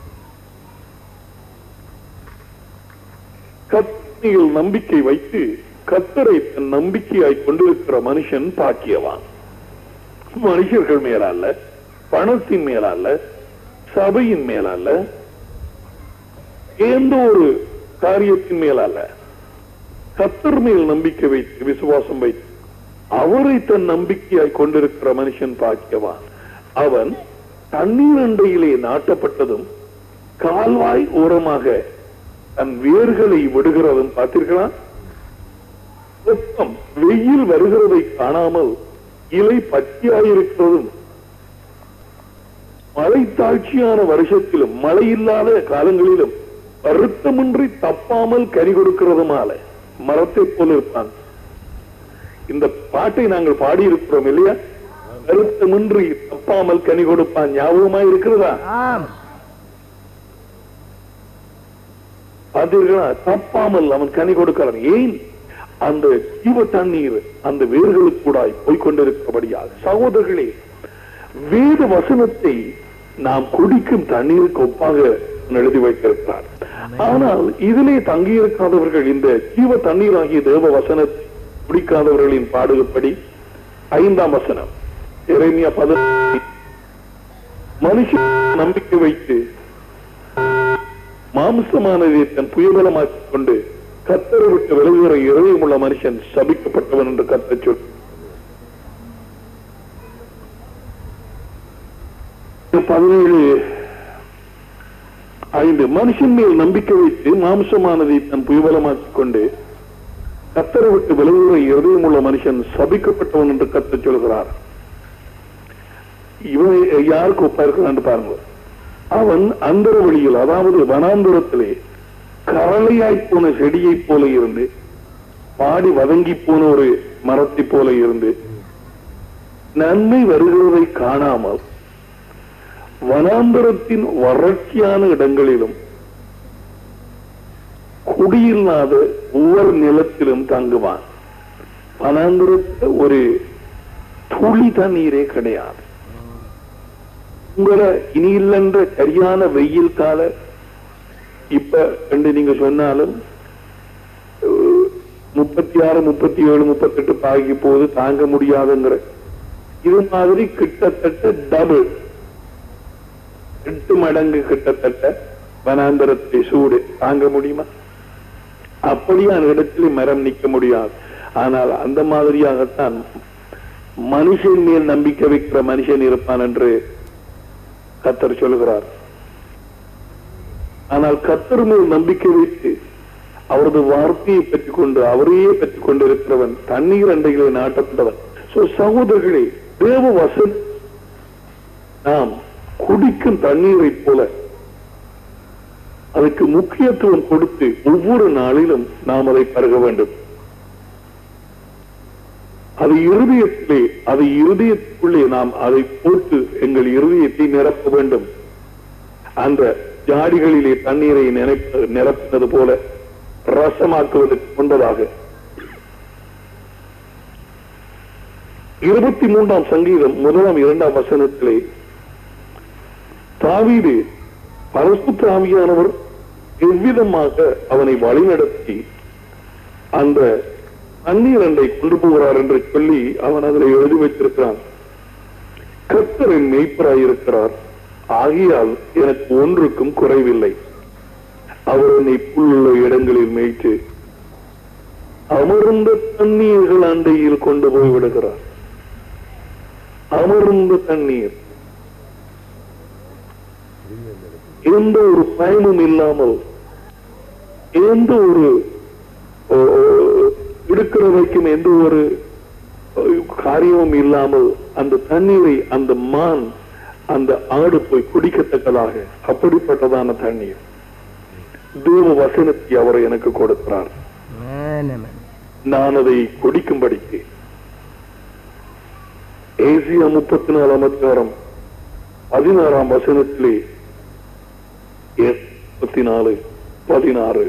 கத்தியில் நம்பிக்கை வைத்து கத்தரை தன் நம்பிக்கையாய் கொண்டிருக்கிற மனுஷன் பாக்கியவான் மனுஷர்கள் மேலல்ல பணத்தின் மேலல்ல சபையின் மேலல்ல எந்த ஒரு காரியத்தின் மேலல்ல கத்தர் மேல் நம்பிக்கை வைத்து விசுவாசம் வைத்து அவரை தன் நம்பிக்கையாய் கொண்டிருக்கிற மனுஷன் பாக்கியவான் அவன் தண்ணீர் அண்டையிலே நாட்டப்பட்டதும் கால்வாய் ஓரமாக தன் வேர்களை விடுகிறதும் பார்த்தீர்களா வெப்பம் வெயில் வருகிறதை காணாமல் இலை பச்சையாயிருக்கிறதும் மழை தாழ்ச்சியான வருஷத்திலும் மழை இல்லாத காலங்களிலும் வருத்தமின்றி தப்பாமல் கனி கொடுக்கிறதுமால மரத்தை போல இருப்பான் இந்த பாட்டை நாங்கள் பாடியிருக்கிறோம் இல்லையா வருத்தமின்றி தப்பாமல் கனி கொடுப்பான் ஞாபகமா இருக்கிறதா ஆம் பார்த்தீர்களா தப்பாமல் அவன் கனி கொடுக்கிறான் ஏன் அந்த ஜீவ தண்ணீர் அந்த வேர்களுக்கூடாய் போய்கொண்டிருக்கிறபடியாக சகோதரர்களே வேத வசனத்தை நாம் குடிக்கும் தண்ணீருக்கு ஒப்பாக எழுதி வைத்திருக்கிறார் ஆனால் இதிலே தங்கியிருக்காதவர்கள் இந்த ஜீவ தண்ணீர் ஆகிய தேவ வசனத்தை குடிக்காதவர்களின் பாடுகப்படி ஐந்தாம் வசனம் இறைமையா பதினெட்டு மனுஷன் நம்பிக்கை வைத்து மாம்சமானதை தன் புயபலமாக்கிக் கொண்டு கத்தரை விட்டு விலகுகிற இதயமுள்ள மனுஷன் சபிக்கப்பட்டவன் என்று கத்த சொல் பதினேழு ஐந்து மனுஷன் மேல் நம்பிக்கை வைத்து மாம்சமானதை தன் புயபலமாக்கிக் கொண்டு கத்தரை விட்டு விலகுகிற இதயமுள்ள மனுஷன் சபிக்கப்பட்டவன் என்று கத்த சொல்கிறார் இவன் யாருக்கு ஒப்பா இருக்கிறான்னு பாருங்க அவன் அந்தர வழியில் அதாவது வனாந்தரத்திலே கரளையாய் போன செடியைப் போல இருந்து பாடி வதங்கி போன ஒரு மரத்தைப் போல இருந்து நன்மை வருகிறதை காணாமல் வனாந்தரத்தின் வறட்சியான இடங்களிலும் குடியில்லாத ஒவ்வொரு நிலத்திலும் தங்குவான் வனாந்தரத்தில் ஒரு துளி தண்ணீரே கிடையாது உங்களை இனி இல்லைன்ற சரியான வெயில் கால இப்ப என்று நீங்க சொன்னாலும் அஹ், முப்பத்தி ஆறு முப்பத்தி ஏழு முப்பத்தெட்டு பாகி போது தாங்க முடியாதுங்கிற இது மாதிரி கிட்டத்தட்ட டபுள் எட்டு மடங்கு கிட்டத்தட்ட வனாந்தரத்தை சூடு தாங்க முடியுமா அப்படியான இடத்துல மரம் நிக்க முடியாது ஆனால் அந்த மாதிரியாகத்தான் மனுஷன் மேல் நம்பிக்கை வைக்கிற மனுஷன் இருப்பான் என்று கத்தர் சொல்கிறார் ஆனால் கத்தர் மேல் நம்பிக்கை வைத்து அவரது வார்த்தையை பெற்றுக் கொண்டு அவரையே பெற்றுக் கொண்டிருக்கிறவன் தண்ணீர் அண்டைகளை நாட்டப்பட்டவன் சோ சகோதரர்களே தேவ வசன் நாம் குடிக்கும் தண்ணீரை போல அதுக்கு முக்கியத்துவம் கொடுத்து ஒவ்வொரு நாளிலும் நாம் அதை பருக வேண்டும் அது இருதயத்திலே அது இருதயத்துக்குள்ளே நாம் அதை போட்டு எங்கள் இருதயத்தை நிரப்ப வேண்டும் அந்த ஜாடிகளிலே தண்ணீரை நினைப்ப நிரப்பினது போல ரசமாக்குவதற்கு கொண்டதாக இருபத்தி மூன்றாம் சங்கீதம் முதலாம் இரண்டாம் வசனத்திலே தாவீது பரசுத்த ஆவியானவர் எவ்விதமாக அவனை வழிநடத்தி அந்த தண்ணீர் அண்டை கொண்டு போகிறார் என்று சொல்லி அவன் அதில் எழுதி வைத்திருக்கிறான் கர்த்தரின் மெய்ப்பராயிருக்கிறார் ஆகியால் எனக்கு ஒன்றுக்கும் குறைவில்லை அவர் என்னை புல்லுள்ள இடங்களில் மேய்த்து அமர்ந்த தண்ணீர்கள் அண்டையில் கொண்டு போய் விடுகிறார் அமர்ந்த தண்ணீர் எந்த ஒரு பயமும் இல்லாமல் எந்த ஒரு ஓ, ஓ, இருக்கிற வரைக்கும் எந்த ஒரு ஓ, காரியமும் இல்லாமல் அந்த தண்ணீரை அந்த மான் அந்த ஆடு போய் குடிக்கத்தக்கதாக அப்படிப்பட்டதான தண்ணீர் தேவ வசனத்தை அவர் எனக்கு கொடுக்கிறார் Amen, amen. நான் அதை குடிக்கும்படிக்கு ஏசியா முப்பத்தி நாலாம் அதிகாரம் பதினாறாம் வசனத்திலே முப்பத்தி நாலு பதினாறு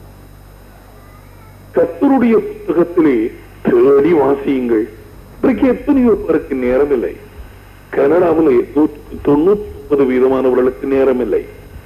கத்தருடைய புத்தகத்திலே தேடி வாசியுங்கள் இன்றைக்கு எத்தனையோ பேருக்கு நேரம் இல்லை கனடாவிலே நூற்று தொண்ணூத்தி ஒன்பது வீதமானவர்களுக்கு நேரம் இல்லை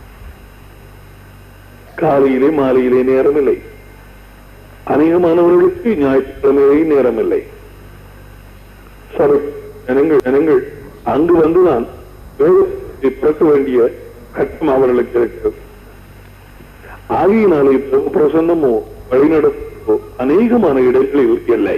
காலையிலே மாலையிலே நேரம் இல்லை அநேகமானவர்களுக்கு ஞாயிற்றுக்கிழமையிலே நேரம் இல்லை சரி ஜனங்கள் ஜனங்கள் அங்கு வந்துதான் வேதத்தை பிறக்க வேண்டிய கட்டம் அவர்களுக்கு இருக்கிறது ஆகியினாலே பிரசன்னமோ வழிநடத்த வேதத்திற்கோ அநேகமான இடங்களில் இல்லை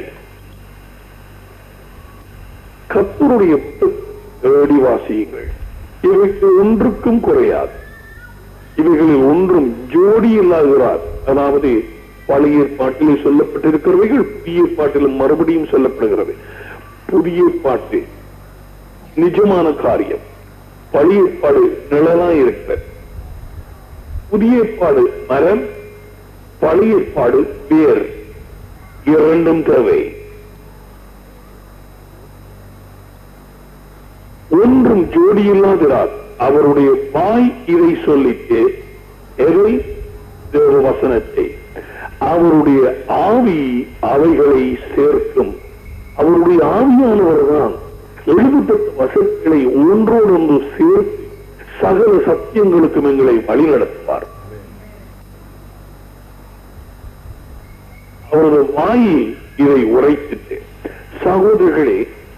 கத்தருடைய தேடி வாசியுங்கள் இவைக்கு ஒன்றுக்கும் குறையாது இவைகளில் ஒன்றும் ஜோடி இல்லாகிறார் அதாவது பழைய ஏற்பாட்டிலே சொல்லப்பட்டிருக்கிறவைகள் புதிய ஏற்பாட்டிலும் மறுபடியும் சொல்லப்படுகிறது புதிய ஏற்பாட்டு நிஜமான காரியம் பழைய ஏற்பாடு நிழலா இருக்கிறது புதிய ஏற்பாடு மரம் பழைய ஏற்பாடு வேர் இரண்டும் தேவை ஒன்றும் ஜோடியில்லாதிரார் அவருடைய வாய் இதை சொல்லிட்டு எதை தேவ வசனத்தை அவருடைய ஆவி அவைகளை சேர்க்கும் அவருடைய ஆவியானவர் தான் எழுதப்பட்ட வசனங்களை ஒன்றோடொன்று சேர்த்து சகல சத்தியங்களுக்கும் எங்களை வழிநடத்துவார் அவரது வாயில் இதை உரைத்துட்டு சகோதரர்களே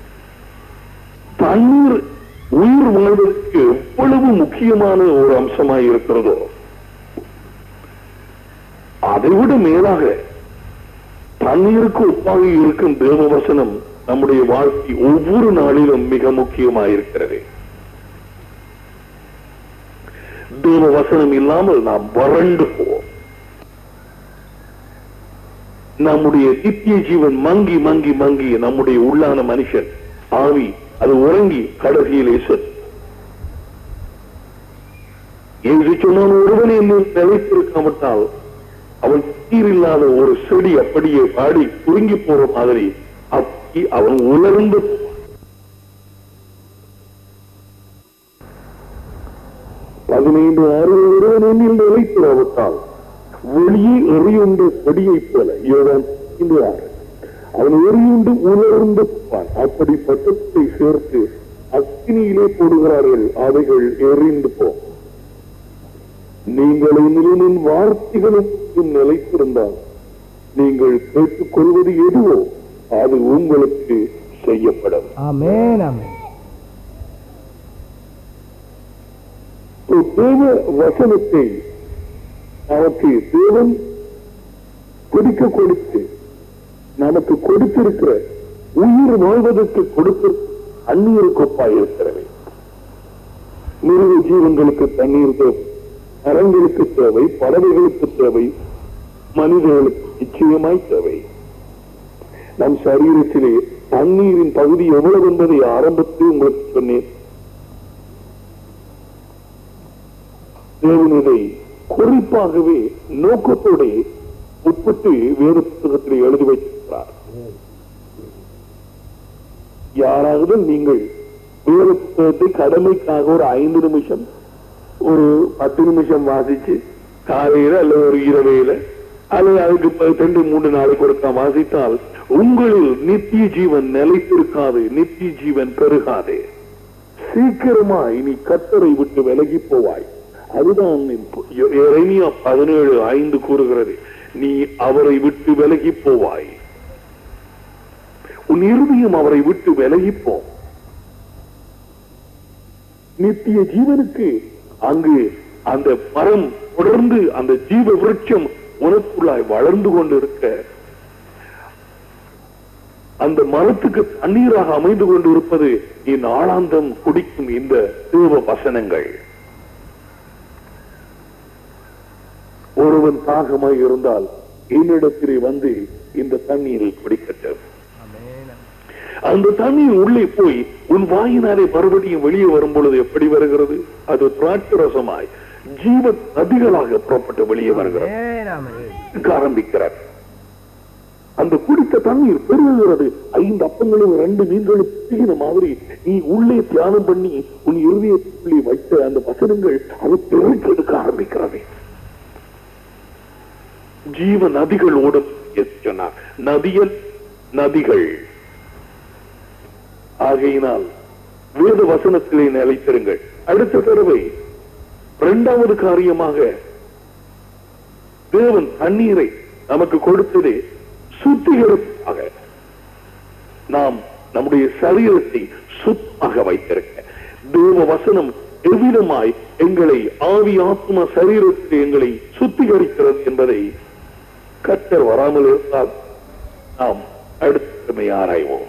தண்ணீர் உயிர் வாழ்வதற்கு எவ்வளவு முக்கியமான ஒரு அம்சமாய் இருக்கிறதோ அதைவிட மேலாக தண்ணீருக்கு ஒப்பாக இருக்கும் தேவ வசனம் நம்முடைய வாழ்க்கை ஒவ்வொரு நாளிலும் மிக முக்கியமாயிருக்கிறது தேவ வசனம் இல்லாமல் நாம் வறண்டு போவோம் நம்முடைய நித்திய ஜீவன் மங்கி மங்கி மங்கி நம்முடைய உள்ளான மனுஷன் ஆவி அது உறங்கி கடைசியிலே செத்து என்று சொன்னான் ஒருவன் என்னை நிலைத்திருக்காமட்டால் அவன் நீர் இல்லாத ஒரு செடி அப்படியே பாடி குறுங்கி போற மாதிரி அப்படி அவன் உலர்ந்து போவான். பதினைந்து ஆறு ஒருவன் என்னில் நிலைத்திராவிட்டால் வெளியே எறியுண்ட செடியைப் போல இவன் இந்த ஆறு அவன் எரியுண்டு உலர்ந்து போவான் அப்படி பட்டத்தை சேர்த்து அக்கினியிலே போடுகிறார்கள் அவைகள் எரிந்து போ நீங்கள் என்னின் வார்த்தைகளுக்கும் நிலைத்திருந்தால் நீங்கள் கேட்டுக்கொள்வது எதுவோ அது உங்களுக்கு செய்யப்படும் ஆமென் ஆமென் ஒரு தேவ வசனத்தை நமக்கு தேவன் கொடுக்க கொடுத்து நமக்கு கொடுத்திருக்கிற உயிர் வாழ்வதற்கு கொடுத்து அந்நியர் கொப்பாய் இருக்கிறது மிருக ஜீவன்களுக்கு தண்ணீர் தேவை மரங்களுக்கு தேவை பறவைகளுக்கு தேவை மனிதர்களுக்கு நிச்சயமாய் தேவை நம் சரீரத்திலே தண்ணீரின் பகுதி எவ்வளவு என்பதை ஆரம்பத்தில் உங்களுக்கு சொன்னேன் தேவன் இதை குறிப்பாகவே நோக்கத்தோட உட்பட்டு வேறு புத்தகத்தில் எழுதி வைத்திருக்கிறார் யாராவது நீங்கள் வேறு புத்தகத்தை கடமைக்காக ஒரு ஐந்து நிமிஷம் ஒரு பத்து நிமிஷம் வாசிச்சு காலையில அல்லது ஒரு இரவையில அல்லது அதுக்கு ப- ரெண்டு மூன்று நாளைக்கு ஒருக்கா வாசித்தால் உங்களில் நித்திய ஜீவன் நிலைத்திருக்காது நித்திய ஜீவன் பெருகாது சீக்கிரமாய் நீ கத்தரை விட்டு விலகி போவாய் அதுதான் எரேமியா பதினேழு ஐந்து கூறுகிறது நீ அவரை விட்டு விலகி போவாய் உன் இருதயம் அவரை விட்டு விலகி போ நித்திய ஜீவனுக்கு அங்கு அந்த மரம் தொடர்ந்து அந்த ஜீவ விருட்சம் உனக்குள்ளாய் வளர்ந்து கொண்டிருக்க அந்த மரத்துக்கு தண்ணீராக அமைந்து கொண்டிருப்பது நீ நாளாந்தம் குடிக்கும் இந்த தேவ வசனங்கள் ஒருவன் தாகமாய் இருந்தால் என்னிடத்திலே வந்து இந்த தண்ணீரை குடிக்கட்டும் ஆமென் அந்த தண்ணீர் உள்ளே போய் உன் வாயினாலே மறுபடியும் வெளியே வரும் பொழுது எப்படி வருகிறது அது திராட்சை ரசமாய் ஜீவ நதிகளாக புறப்பட்டு வெளியே வருகிறது ஆமென் ஆமென் குடிக்க ஆரம்பிக்கிறார் அந்த குடித்த தண்ணீர் பெருகுகிறது ஐந்து அப்பங்களும் ரெண்டு மீன்களும் பெருகின மாதிரி நீ உள்ளே தியானம் பண்ணி உன் இருதயத்துக்குள்ளே வைத்த அந்த வசனங்கள் அது பெருக்கெடுக்க ஆரம்பிக்கிறது ஜீவ நதிகள் ஓடும் என்று சொன்னார் நதியல் நதிகள் ஆகையினால் வேத வசனத்திலே நிலைத்திருங்கள் அடுத்த தடவை இரண்டாவது காரியமாக தேவன் தண்ணீரை நமக்கு கொடுத்தது சுத்திகரிப்பாக நாம் நம்முடைய சரீரத்தை சுத்தமாக வைத்திருக்க தேவ வசனம் எவ்விதமாய் எங்களை ஆவி ஆத்ம சரீரத்தை எங்களை சுத்திகரிக்கிறது என்பதை கத்தர் வராமல் இருந்தால் நாம் அடுத்தமை ஆராய்வோம்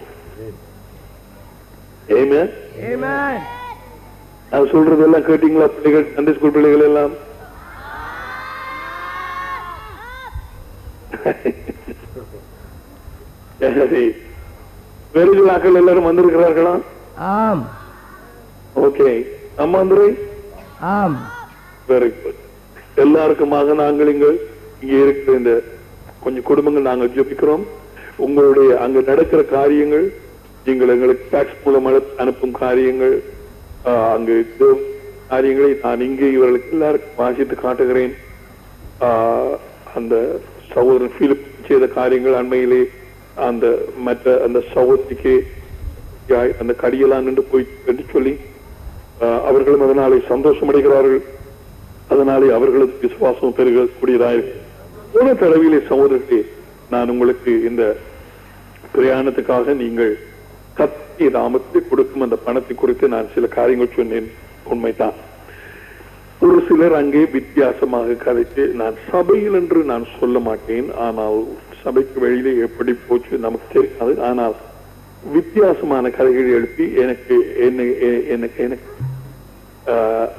ஏமே Amen. நான் சொல்றதெல்லாம் கேட்டீங்களா பிள்ளைகள் சண்டே ஸ்கூல் பிள்ளைகள் எல்லாம் சரி வெறுகளாக்கள் எல்லாரும் வந்திருக்கிறார்களா ஆம் ஓகே அம்மாந்துரை ஆம் வெரி குட் எல்லாருக்குமாக நாங்கள் இங்க இங்க இருக்கிற இந்த கொஞ்சம் குடும்பங்கள் நாங்கள் ஜெபிக்கிறோம் உங்களுடைய அங்க நடக்கிற காரியங்கள் நீங்கள் எங்களுக்கு டாக்ஸ் மூலம் அனு- அனுப்பும் காரியங்கள் ஆஹ், அங்கு இருக்கும் காரியங்களை நான் இங்கே இவர்களுக்கு எல்லாருக்கும் வாசித்து காட்டுகிறேன் ஆஹ், அந்த சகோதரன் பிலிப் செய்த காரியங்கள் அண்மையிலே அந்த மற்ற அந்த சகோதரிக்கு யாய் அந்த கடியெல்லாம் நின்று போய் என்று சொல்லி ஆஹ், அவர்களும் அதனாலே சந்தோஷம் அடைகிறார்கள் அதனாலே அவர்களுக்கு விசுவாசம் பெருகக்கூடியதாயிருக்கு போன தடவையிலே சகோதரர்களே நான் உங்களுக்கு இந்த பிரயாணத்துக்காக நீங்கள் கத்தி நாமத்தை கொடுக்கும் அந்த பணத்தை குறித்து நான் சில காரியங்கள் சொன்னேன் உண்மைதான் ஒரு சிலர் அங்கே வித்தியாசமாக கதைத்து நான் சபையில் என்று நான் சொல்ல மாட்டேன் ஆனால் சபைக்கு வெளியிலே எப்படி போச்சு நமக்கு தெரியாது ஆனால் வித்தியாசமான கதைகள் எழுப்பி எனக்கு என்ன எ- எனக்கு எனக்கு ஆஹ்,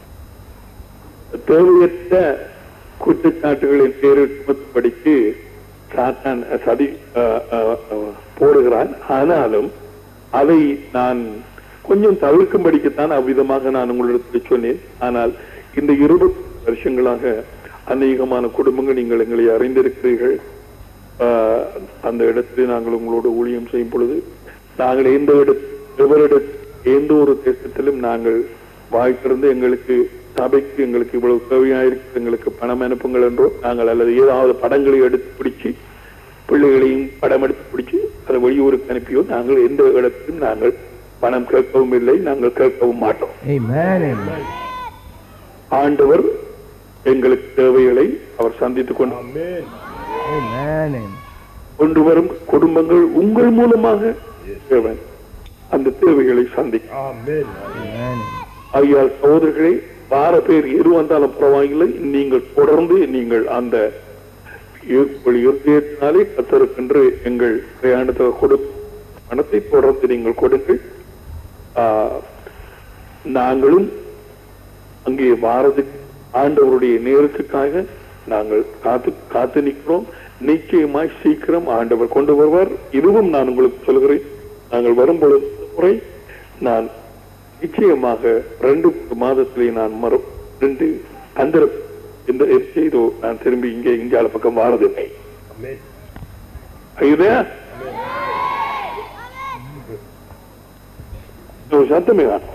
தேவையற்ற குற்றச்சாட்டுகளின் பேரில் சுமத்தும்படிக்கு சாத்தான் சதி ஆஹ், ஆஹ், ஆஹ், போடுகிறான் ஆனாலும் அதை நான் கொஞ்சம் தவிர்க்கும்படிக்குத்தான் அவ்விதமாக நான் உங்களிடத்தில் சொன்னேன் ஆனால் இந்த இருபது வருஷங்களாக அநேகமான குடும்பங்கள் நீங்கள் எங்களை அறிந்திருக்கிறீர்கள் ஆஹ், அந்த இடத்தில் நாங்கள் உங்களோட ஊழியம் செய்யும் பொழுது நாங்கள் எந்த இட எவரிட எந்த ஒரு தேசத்திலும் நாங்கள் வாய் திறந்து எங்களுக்கு சபைக்கு எங்களுக்கு இவ்வளவு தேவையாயிருக்கு எங்களுக்கு பணம் அனுப்புங்கள் என்றோ நாங்கள் அல்லது ஏதாவது படங்களை எடுத்து பிடிச்சு பிள்ளைகளையும் படம் எடுத்து பிடிச்சு அதை வெளியூருக்கு அனுப்பியோ நாங்கள் எந்த இடத்திலும் நாங்கள் பணம் கேட்கவும் இல்லை நாங்கள் கேட்கவும் மாட்டோம் Amen. Amen. ஆண்டவர் எங்களுக்கு தேவைகளை அவர் சந்தித்துக் கொண்டு Amen. Amen. கொண்டு வரும் குடும்பங்கள் உங்கள் மூலமாக தேவன் அந்த தேவைகளை சந்திக்கும் Amen. ஆகியால் சகோதரர்களே வார பேர் எது வந்தாலும் பரவாயில்லை நீங்கள் தொடர்ந்து நீங்கள் அந்த இருதயத்தினாலே கத்தருக்கென்று எங்கள் பிரயாணத்தை கொடு பணத்தை தொடர்ந்து நீங்கள் கொடுங்கள் ஆஹ், நாங்களும் அங்கே வாரதுக்கு ஆண்டவருடைய நேரத்துக்காக நாங்கள் காத்து காத்து நிற்கிறோம் நிச்சயமாய் சீக்கிரம் ஆண்டவர் கொண்டு வருவார் இதுவும் நான் உங்களுக்கு சொல்கிறேன் நாங்கள் வரும்பொழுது முறை நான் நிச்சயமாக ரெண்டு மாதத்திலே நான் மறு ரெண்டு அந்த இந்த செய்தோ நான் திரும்பி இங்கே இந்தியால பக்கம் வாரதில்லை ஐயா சத்தமே தான்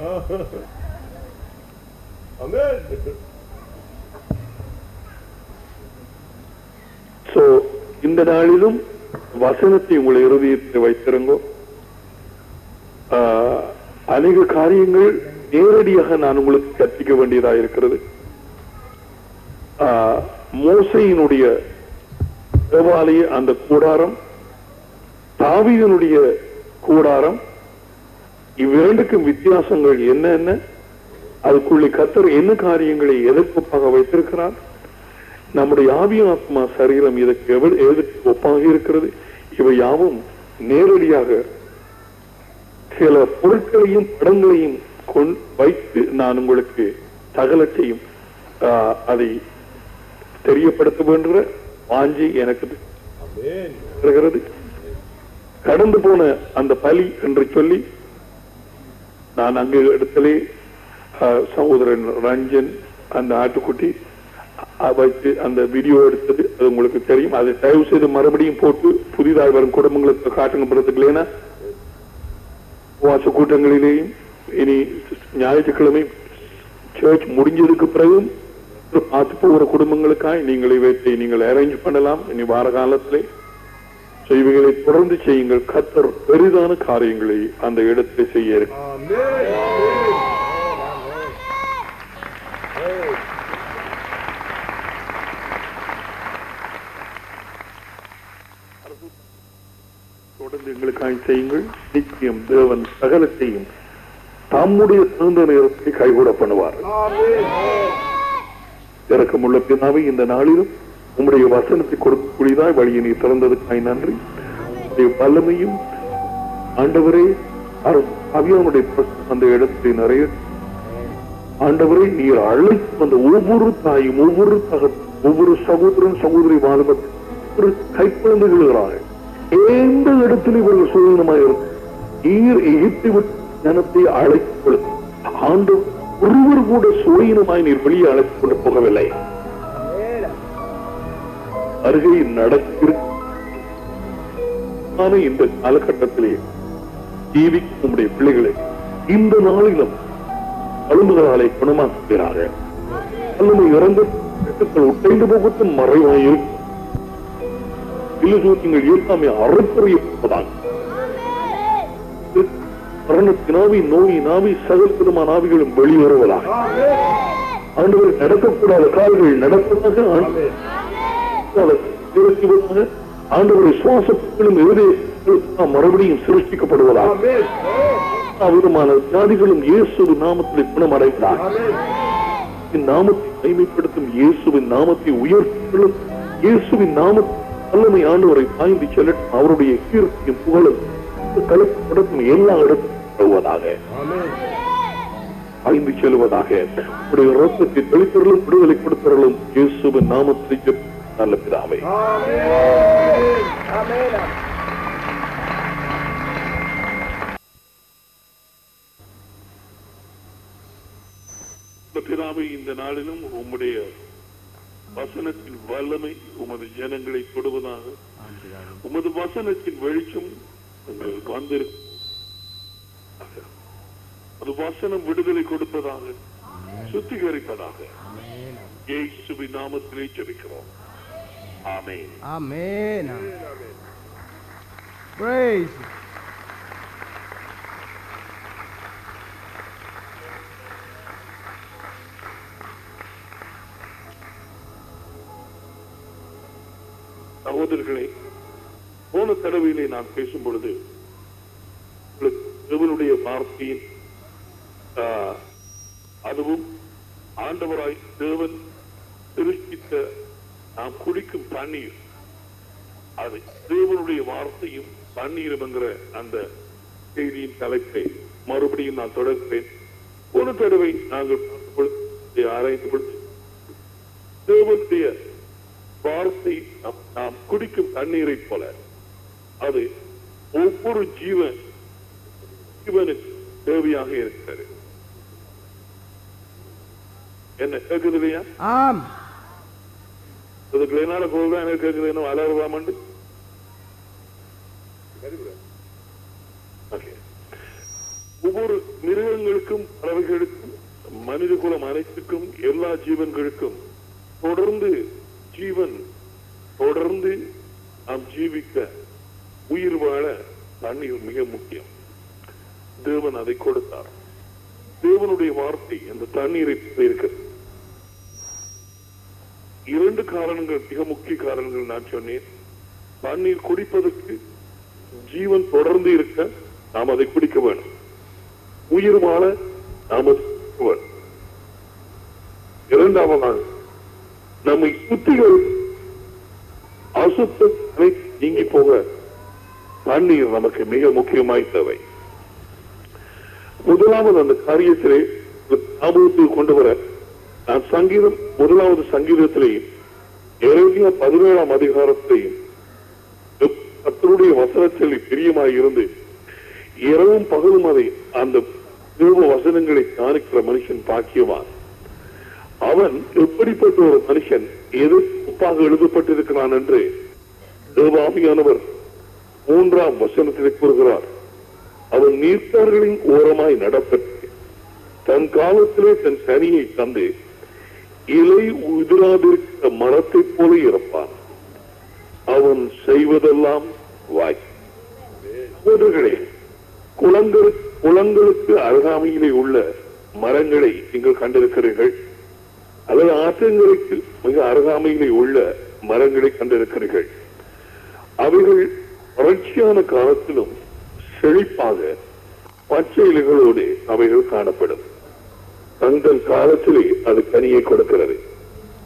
சோ இந்த நாளிலும் வசனத்தை உங்களை இருதயத்தில் வைத்திருங்கோ ஆஹ், அநேக காரியங்கள் நேரடியாக நான் உங்களுக்கு கற்பிக்க வேண்டியதா இருக்கிறது ஆஹ், மோசையினுடைய தேவாலய அந்த கூடாரம் தாவீதனுடைய கூடாரம் இவ்விரண்டுக்கும் வித்தியாசங்கள் என்ன என்ன அதுக்குள்ளே கத்தர் என்ன காரியங்களை எதிர்ப்பாக வைத்திருக்கிறார் நம்முடைய ஆவி ஆத்மா சரீரம் இதற்கு எவ்வளவு எதற்கு ஒப்பாக இருக்கிறது இவை யாவும் நேரடியாக சில பொருட்களையும் படங்களையும் கொண் வைத்து நான் உங்களுக்கு சகலத்தையும் ஆஹ், அதை தெரியப்படுத்த வேண்டுகிற வாஞ்சி எனக்கு வருகிறது கடந்து போன அந்த பலி என்று சொல்லி நான் அங்கு இடத்திலே ஆஹ், சகோதரன் ரஞ்சன் அந்த ஆட்டுக்குட்டி அ- வைத்து அந்த வீடியோ எடுத்தது அது உங்களுக்கு தெரியும் அதை தயவு செய்து மறுபடியும் போட்டு புதிதாக வரும் குடும்பங்களுக்கு காட்டுங்க பிறத்துக்கலேனா உபவாச கூட்டங்களிலேயும் இனி ஞாயிற்றுக்கிழமை சர்ச் முடிஞ்சதுக்கு பிறகும் பார்த்து போகிற குடும்பங்களுக்காய் நீங்கள் இவற்றை நீங்கள் அரேஞ்ச் பண்ணலாம் இனி வார காலத்திலே செய்திகளை தொடர்ந்து செய்யுங்கள் கத்தர் பெரிதான காரியங்களை அந்த இடத்தை செய்ய இருக்கு தொடர்ந்து எங்களுக்காக செய்யுங்கள் நிச்சயம் தேவன் சகலத்தையும் தம்முடைய தகுந்த நேரத்தை கைகூட பண்ணுவார் இறக்கமுள்ள பிதாவை இந்த நாளிலும் உம்முடைய வசனத்தை கொடுக்கக்கூடியதாய் வழியை நீ திறந்ததுக்காய் நன்றி உம்முடைய வல்லமையும் ஆண்டவரே அவியானுடைய அந்த இடத்தை நிறைய ஆண்டவரை நீர் அழைத்து வந்த ஒவ்வொரு தாயும் ஒவ்வொரு தக ஒவ்வொரு சகோதரன் சகோதரி வாழ்வர் ஒரு கைக்குழந்தைகளாக எந்த இடத்திலும் இவர்கள் சுதந்திரமாக நீர் எகிப்து விட்டு ஜனத்தை அழைத்துக் கொள் ஆண்டு ஒருவர் கூட சுயனமாய் நீர் வெளியே அழைத்துக் கொண்டு போகவில்லை அருகே நடக்கிற இந்த காலகட்டத்திலே ஜீவிக்கும் உம்முடைய பிள்ளைகளை இந்த நாளிலும் அலும்புகளாலே குணமாக்குகிறார்கள் அல்லது இறந்து திட்டத்தில் உட்டைந்து போகத்தும் மறைவாயும் இல்லூசியங்கள் எல்லாமே அறுப்பறியப்பட்டதாக மரணத்தினாவி நோய் நாவி சகல் ஆவிகளும் வெளிவருவதாக ஆண்டவர் நடக்கக்கூடாத கால்கள் நடப்பதாக ஆண்டவர் ஆண்டவரை சுவாசத்திலும் எதிரேகளும் மறுபடியும் சிருஷ்டிக்கப்படுவதாக விதமான ஜாதிகளும் இயேசுவின் நாமத்தில் குணமடைந்தார் நாமத்தை மைமைப்படுத்தும் இயேசுவின் நாமத்தை உயர்த்தும் இயேசுவின் நாமத்தை வல்லமை ஆண்டவரை பாய்ந்து செல்லட்டும் அவருடைய கீர்த்தியும் புகழும் கலப்படத்தும் எல்லா இடத்தும் வருவதாக பாய்ந்து செல்வதாக உடைய ரத்தத்தை தெளித்தவர்களும் விடுதலை கொடுத்தவர்களும் இயேசுவின் நாமத்தை ஜெபித்து நல்ல பிதாவே பிதாவை இந்த நாளிலும் உம்முடைய வசனத்தின் வல்லமை உமது ஜனங்களை தொடுவதாக உமது வசனத்தின் வெளிச்சம் எங்களுக்கு வந்திருக்கும் அது வசனம் விடுதலை கொடுப்பதாக சுத்திகரிப்பதாக இயேசுவின் நாமத்திலே ஜெபிக்கிறோம் ஆமென் Amen. Praise. சகோதரர்களே போன தடவையிலே நான் பேசும் பொழுது உங்களுக்கு தேவனுடைய வார்த்தையின் ஆ, அதுவும் ஆண்டவராய் தேவன் சிருஷ்டித்த நாம் குடிக்கும் தண்ணீர் அது தேவனுடைய வார்த்தையும் தண்ணீரும் என்கிற அந்த செய்தியின் தலைப்பை மறுபடியும் நான் தொடர்பேன் ஒரு தடவை நாங்கள் பார்த்த பொழுது, இதை ஆராய்ந்து பொழுது தேவனுடைய வார்த்தை நாம் நாம் குடிக்கும் தண்ணீரை போல அது ஒவ்வொரு ஜீவன் ஜீவனுக்கு தேவையாக இருக்கிறது என்ன கேக்குது இல்லையா ஆம் இதுக்கு என்னால கோல்தான் எனக்கு கேக்குது என்ன வளரலாமண்டு Okay. ஒவ்வொரு மிருகங்களுக்கும் பறவைகளுக்கும் மனித குலம் அனைத்துக்கும் எல்லா ஜீவன்களுக்கும் தொடர்ந்து ஜீவன் தொடர்ந்து நாம் ஜீவிக்க உயிர் வாழ தண்ணீர் மிக முக்கியம் தேவன் அதை கொடுத்தார் தேவனுடைய வார்த்தை அந்த தண்ணீரை இருக்கிறது இரண்டு காரணங்கள் மிக முக்கிய காரணங்கள் நான் சொன்னேன் தண்ணீர் குடிப்பதற்கு ஜீவன் தொடர்ந்து இருக்க நாம் அதை குடிக்க வேண்டும் உயிர் வாழ நாம் அதை குடிக்க வேண்டும் இரண்டாவதாக நம்மை சுத்திகள் அசுத்த நீங்கி போக தண்ணீர் நமக்கு மிக முக்கியமாய் தேவை முதலாவது அந்த காரியத்திலே ஞாபகத்தில் கொண்டு வர நான் சங்கீதம் முதலாவது சங்கீதத்திலேயும் எரேமியா பதினேழாம் அதிகாரத்திலேயும் கர்த்தருடைய வசனத்தில் பிரியமாய் இருந்து இரவும் பகலும் அதை அந்த தேவ வசனங்களை தியானிக்கிற மனுஷன் பாக்கியவான் அவன் எப்படிப்பட்ட ஒரு மனுஷன் எது ஒப்பாக எழுதப்பட்டிருக்கிறான் என்று தேவாமியானவர் மூன்றாம் வசனத்திலே கூறுகிறார் அவன் நீர்த்தார்களின் ஓரமாய் நடப்பட்டு தன் காலத்திலே தன் சனியை தந்து இலை உதிராதிருக்கிற மரத்தைப் போல இருப்பான் அவன் செய்வதெல்லாம் வாய் சகோதரர்களே குளங்கள் குளங்களுக்கு அருகாமையிலே உள்ள மரங்களை நீங்கள் கண்டிருக்கிறீர்கள் அல்லது ஆற்றங்களுக்கு மிக அருகாமையிலே உள்ள மரங்களை கண்டிருக்கிறீர்கள் அவைகள் வறட்சியான காலத்திலும் செழிப்பாக பச்சை இலைகளோடு அவைகள் காணப்படும் தங்கள் காலத்திலே அது கனியை கொடுக்கிறது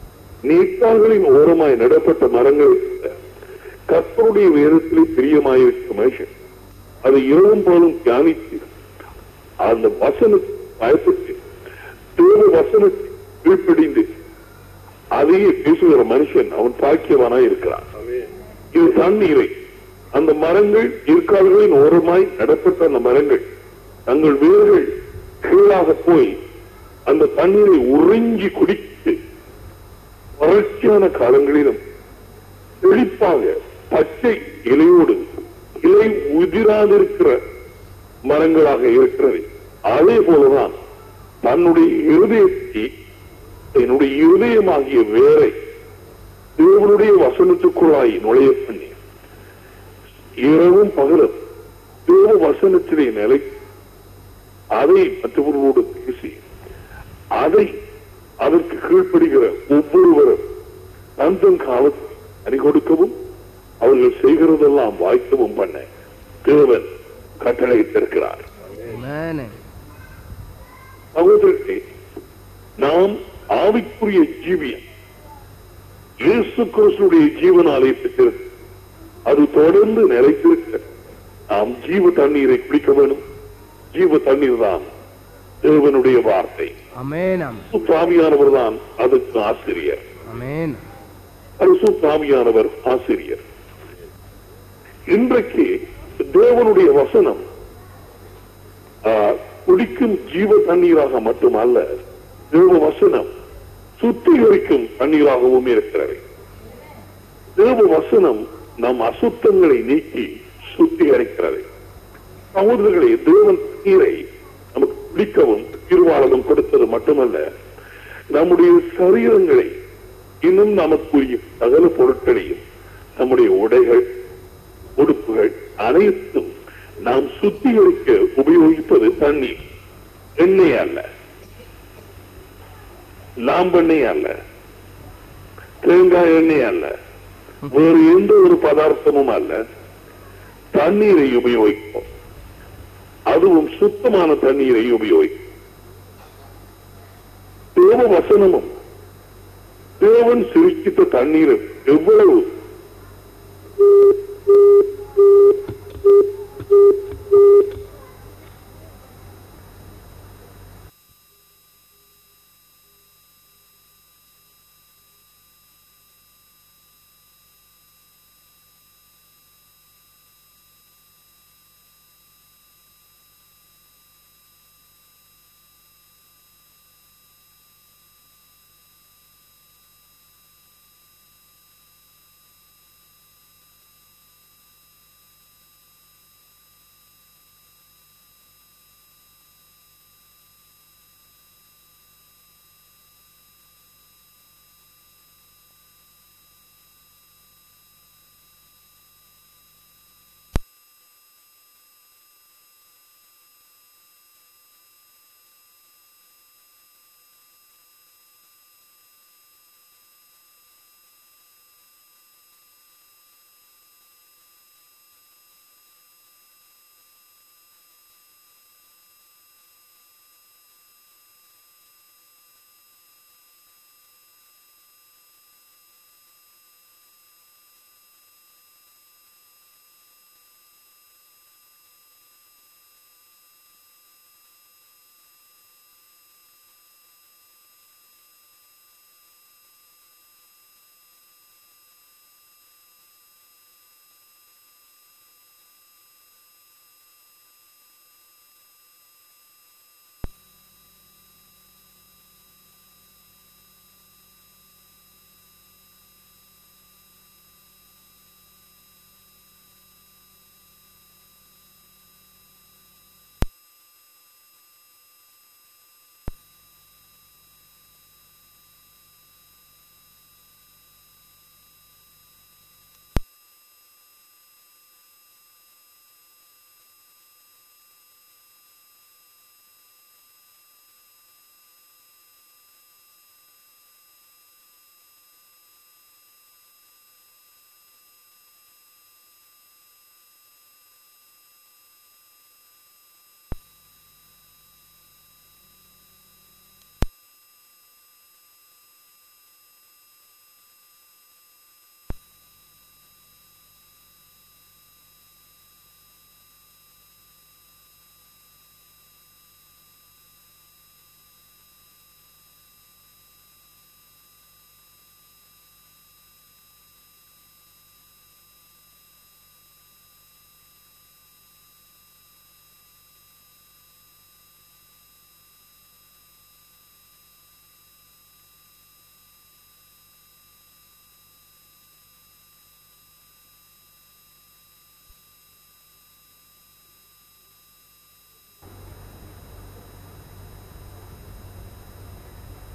நீட்டார்களின் ஓரமாய் நடப்பட்ட மரங்கள் கர்த்தருடைய வேதத்திலே பிரியமாயிருக்கும் மனுஷன் அதை இரவும் போலும் தியானித்து அந்த வசனத்தை பயப்பட்டு தேவ வசனத்தை கீழ்ப்படிந்து அதையே பேசுகிற மனுஷன் அவன் பாக்கியவானாய் இருக்கிறான் இது தண்ணீரை அந்த மரங்கள் இருக்காடுகளின் ஓரமாய் நடப்பட்ட அந்த மரங்கள் தங்கள் வேர்கள் கீழாக போய் அந்த தண்ணீரை உறிஞ்சி குடித்து வறட்சியான காலங்களிலும் செழிப்பாக பச்சை இலையோடு இலை உதிராதிருக்கிற மரங்களாக இருக்கிறது அதே போலதான் தன்னுடைய இருதயத்தை என்னுடைய இருதயமாகிய வேரை தேவனுடைய வசனத்துக்குள்ளாய் நுழைய பண்ணி இரவும் பகலும் தேவ வசனத்திலே நிலை அதை மற்றவர்களோடு பேசி அதை அதற்கு கீழ்ப்படுகிற ஒவ்வொருவரும் தந்தம் காலத்தில் அணி கொடுக்கவும் அவர்கள் செய்கிறதெல்லாம் வாய்க்கவும் பண்ண தேவன் கட்டளையிட்டிருக்கிறார் Amen. சகோதரர்களே நாம் ஆவிக்குரிய ஜீவியம் இயேசு கிறிஸ்துடைய ஜீவனாலே பெற்றிருக்கு அது தொடர்ந்து நிலைத்திருக்க நாம் ஜீவ தண்ணீரை குடிக்க வேணும் ஜீவ தண்ணீர் தான் தேவனுடைய வார்த்தை Amen. சுத்தாமியானவர் தான் அதுக்கு ஆசிரியர் Amen. பரிசுத்தாமியானவர் ஆசிரியர் இன்றைக்கு தேவனுடைய வசனம் ஆ, குடிக்கும் ஜீவ தண்ணீராக மட்டுமல்ல தேவ வசனம் சுத்திகரிக்கும் தண்ணீராகவும் இருக்கிறது தேவ வசனம் நம் அசுத்தங்களை நீக்கி சுத்திகரிக்கிறது சகோதரர்களே தேவன் தண்ணீரை நமக்கு குடிக்கவும் திருவாளகம் கொடுத்தது மட்டுமல்ல நம்முடைய சரீரங்களை இன்னும் நமக்குரிய சகல பொருட்களையும் நம்முடைய உடைகள் உடுப்புகள் அனைத்தும் நாம் சுத்திகரிக்க உபயோகிப்பது தண்ணீர் எண்ணெய் அல்ல லாம்பெண்ணெய் அல்ல தேங்காய் எண்ணெய் அல்ல வேறு எந்த ஒரு பதார்த்தமும் அல்ல தண்ணீரை உபயோகிப்போம் அதுவும் சுத்தமான தண்ணீரை உபயோகிக்கும் தேவ வசனமும் தேவன் சிருஷ்டித்த தண்ணீரும் எவ்வளவு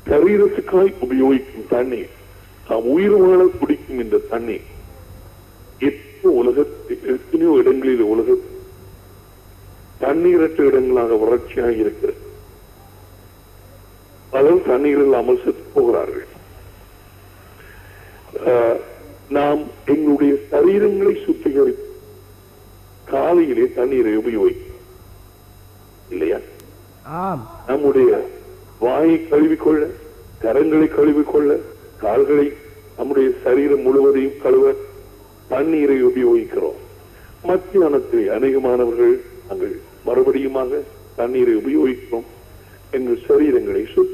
சரீரத்துக்காய் உபயோகிக்கும் தண்ணீர் நாம் உயிர் வாழ குடிக்கும் இந்த தண்ணீர் எத்தனை உலகத்தில் எத்தனையோ இடங்களில் உலக தண்ணீரற்ற இடங்களாக வறட்சியாக இருக்கிறது பலர் தண்ணீர் இல்லாமல் செத்து போகிறார்கள் ஆஹ், நாம் எங்களுடைய சரீரங்களை சுத்திகரித்து காலையிலே தண்ணீரை உபயோகிக்கிறோம் இல்லையா ஆம் நம்முடைய வாயை கழுவிக்கொள்ள கரங்களை கழுவிக்கொள்ள கால்களை நம்முடைய சரீரம் முழுவதையும் கழுவ தண்ணீரை உபயோகிக்கிறோம் மத்தியானத்தில் அநேகமானவர்கள் நாங்கள் மறுபடியுமாக தண்ணீரை உபயோகிக்கிறோம் எங்கள் சரீரங்களை சுத்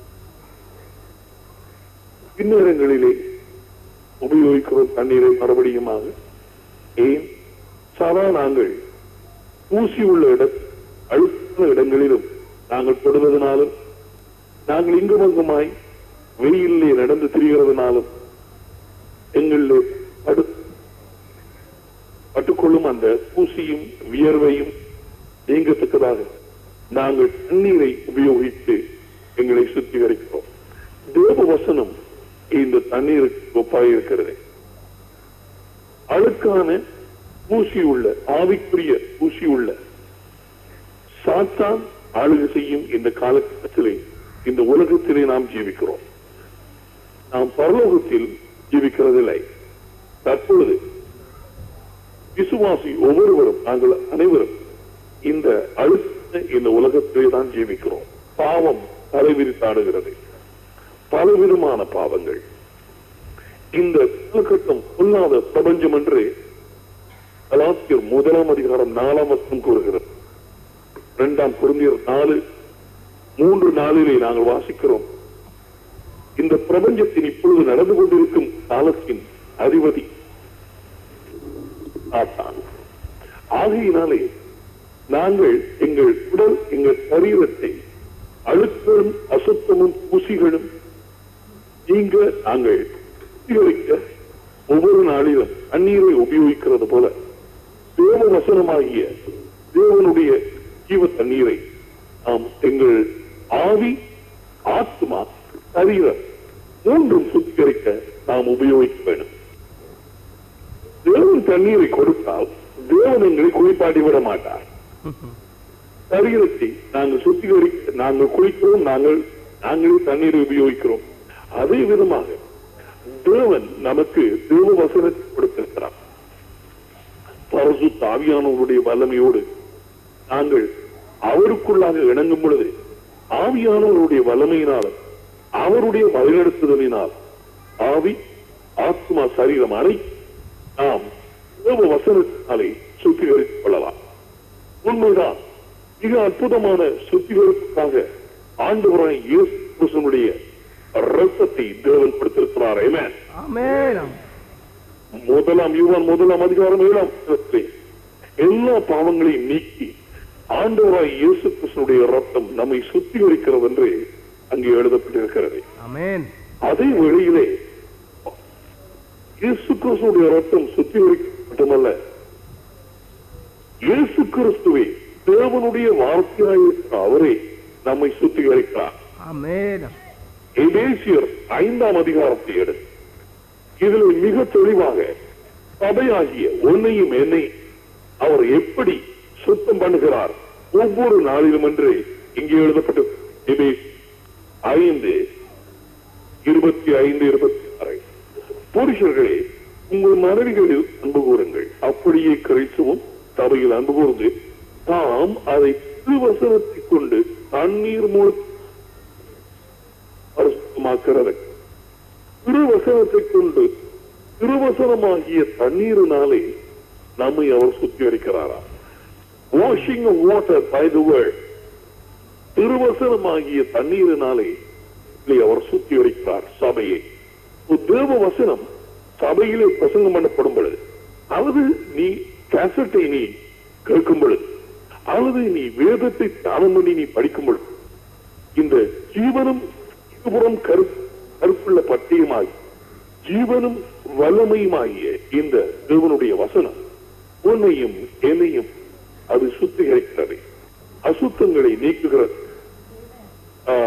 பின்னேரங்களிலே உபயோகிக்கிறோம் தண்ணீரை மறுபடியுமாக ஏன் சாதா நாங்கள் ஊசி உள்ள இட அழுத்த இடங்களிலும் நாங்கள் தொடுவதனாலும் நாங்கள் இங்கும் அங்குமாய் வெயிலே நடந்து திரிகிறதுனாலும் எங்களிலே படு பட்டுக்கொள்ளும் அந்த ஊசியும் வியர்வையும் நீங்கத்தக்கதாக நாங்கள் தண்ணீரை உபயோகித்து எங்களை சுத்திகரிக்கிறோம் தேவ வசனம் இந்த தண்ணீருக்கு ஒப்பாக இருக்கிறது அழுக்கான ஊசி உள்ள ஆவிக்குரிய ஊசி உள்ள சாத்தான் ஆளுகை செய்யும் இந்த காலகட்டத்திலே இந்த உலகத்திலே நாம் ஜீவிக்கிறோம் நாம் பரலோகத்தில் ஜீவிக்கிறதில்லை தற்பொழுது விசுவாசி ஒவ்வொருவரும் நாங்கள் அனைவரும் இந்த அழுத்த இந்த உலகத்திலே தான் ஜீவிக்கிறோம் பாவம் தலைவிரித்தாடுகிறது பலவிதமான பாவங்கள் இந்த காலகட்டம் பொல்லாத பிரபஞ்சம் என்று கலாத்தியர் முதலாம் அதிகாரம் நாலாம் வசனம் கூறுகிறது இரண்டாம் குருந்தியர் நாலு மூன்று நாளிலே நாங்கள் வாசிக்கிறோம் இந்த பிரபஞ்சத்தின் இப்பொழுது நடந்து கொண்டிருக்கும் காலத்தின் அதிபதி சாத்தான் ஆகையினாலே நாங்கள் எங்கள் உடல் எங்கள் சரீரத்தை அழுத்தமும் அசுத்தமும் பூசிகளும் நீங்க நாங்கள் சுத்திகரிக்க ஒவ்வொரு நாளிலும் தண்ணீரை உபயோகிக்கிறது போல தேவ வசனமாகிய தேவனுடைய ஜீவ தண்ணீரை நாம் எங்கள் ஆவி ஆத்மா சரீரம் மூன்றும் சுத்திகரிக்க நாம் உபயோகிக்க வேண்டும் தேவன் தண்ணீரை கொடுத்தால் தேவன் எங்களை குளிப்பாட்டி விட மாட்டார் சரீரத்தை நாங்கள் சுத்திகரிக்க நாங்கள் குளிக்கிறோம் நாங்கள் நாங்களே தண்ணீரை உபயோகிக்கிறோம் அதே விதமாக தேவன் நமக்கு தேவ வசனத்தை கொடுத்திருக்கிறார் பரசு தாவியானவருடைய வல்லமையோடு நாங்கள் அவருக்குள்ளாக இணங்கும் பொழுது ஆவியானவருடைய வல்லமையினாலும் அவருடைய வழிநடத்துதலினால் ஆவி ஆத்மா சரீரம் அனை நாம் தேவ வசனத்தினாலே சுத்திகரித்துக் கொள்ளலாம் உண்மைதான் மிக அற்புதமான சுத்திகரிப்புக்காக ஆண்டவராய் இயேசு கிறிஸ்துவனுடைய ரத்தத்தை தேவன் கொடுத்திருக்கிறார் Amen. ஆமென் முதலாம் யுவான் முதலாம் அதிகாரம் ஏழாம் வசனத்திலே எல்லா பாவங்களையும் நீக்கி ஆண்டவராய் இயேசு கிறிஸ்துனுடைய ரத்தம் நம்மை சுத்திகரிக்கிறது என்று அங்கே எழுதப்பட்டிருக்கிறது ஆமென் அதே வழியிலே இயேசு கிறிஸ்துடைய ரத்தம் சுத்திகரிக்க மட்டுமல்ல இயேசு கிறிஸ்துவே தேவனுடைய வார்த்தையாயிருக்கிற அவரே நம்மை சுத்திகரிக்கிறார் ஆமென் எபேசியர் ஐந்தாம் அதிகாரத்தை எடு இதில் மிக தெளிவாக சபையாகிய உன்னையும் என்னை அவர் எப்படி சுத்தம் பண்ணுகிறார் ஒவ்வொரு நாளிலும் என்று இங்கே எழுதப்பட்டு எபேஸ் ஐந்து இருபத்தி ஐந்து இருபத்தி ஆறு புருஷர்களே உங்கள் மனைவிகளில் அன்பு கூறுங்கள் அப்படியே கிறிஸ்துவும் சபையில் அன்பு கூர்ந்து தாம் அதை திருவசனத்தை கொண்டு தண்ணீர் மூலம் பரிசுத்தமாக்கிறது திருவசனத்தை கொண்டு திருவசனமாகிய தண்ணீரினாலே நம்மை அவர் சுத்திகரிக்கிறாரா washing water by the word திருவசனமாகிய தண்ணீரினாலே இதை அவர் சுத்திகரிக்கிறார் சபையை ஒரு தேவ வசனம் சபையிலே பிரசங்கம் பண்ணப்படும் பொழுது அல்லது நீ கேசட்டை நீ கேட்கும் பொழுது அல்லது நீ வேதத்தை தியானம் பண்ணி நீ படிக்கும் பொழுது இந்த ஜீவனும் இருபுறம் கரு கருப்புள்ள பட்டியமாகி ஜீவனும் வல்லமையுமாகிய இந்த தேவனுடைய வசனம் உன்னையும் என்னையும் அது சுத்திகரிக்கிறது அசுத்தங்களை நீக்குகிறது ஆஹ், பல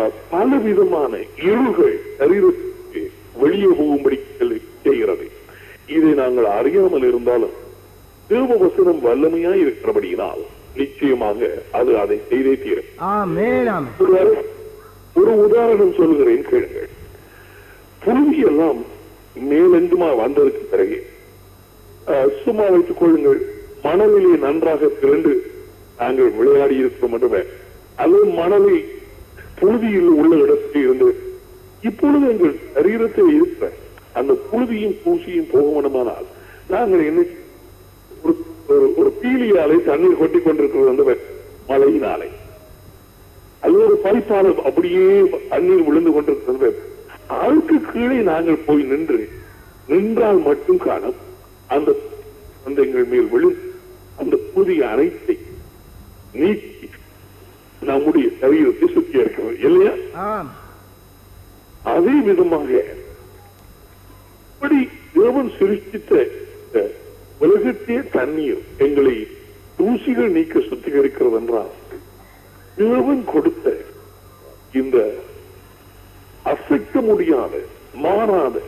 பல விதமான இருள்கள் சரீரத்துக்கு வெளியே போகும்படி செல்~ செய்கிறது இதை நாங்கள் அறியாமல் இருந்தாலும் தேவ வசனம் வல்லமையாய் இருக்கிறபடியினால் நிச்சயமாக அது அதை செய்தே தீரும் ஆமென் ஆமென் ஒரு ஒரு உதாரணம் சொல்கிறேன் கேளுங்கள் புழுதி எல்லாம் மேலெங்குமா வந்ததற்கு பிறகு அஹ், சும்மா வைத்துக் கொள்ளுங்கள் மணலிலே நன்றாக திரண்டு நாங்கள் விளையாடி இருக்கிறோம் என்றுமே அல்லது மணலை புழுதியில் உள்ள இடத்தில் இருந்து இப்பொழுது எங்கள் சரீரத்தில் இருக்கிற அந்த புழுதியும் பூசியும் போக வேண்டுமானால் நாங்கள் என்ன ஒரு ஒரு- ஒரு பீலியாலை தண்ணீர் கொட்டி கொண்டிருக்கிறது அந்த மழையினாலே அது ஒரு பைப்பால அப்படியே தண்ணீர் விழுந்து கொண்டிருக்கிறது அதுக்கு கீழே நாங்கள் போய் நின்று நின்றால் மட்டும் காணும் அந்த அந்த எங்கள் மேல் விழு அந்த புதிய அனைத்தை நீக்கி நம்முடைய சரீரத்தை சுத்தி இருக்கிறது இல்லையா ஆம் அதே விதமாக இப்படி தேவன் சிருஷ்டித்த இந்த உலகத்தே தண்ணீர் எங்களை தூசிகள் நீக்க சுத்திகரிக்கிறது என்றால் தேவன் கொடுத்த இந்த அசைக்க முடியாத மாறாத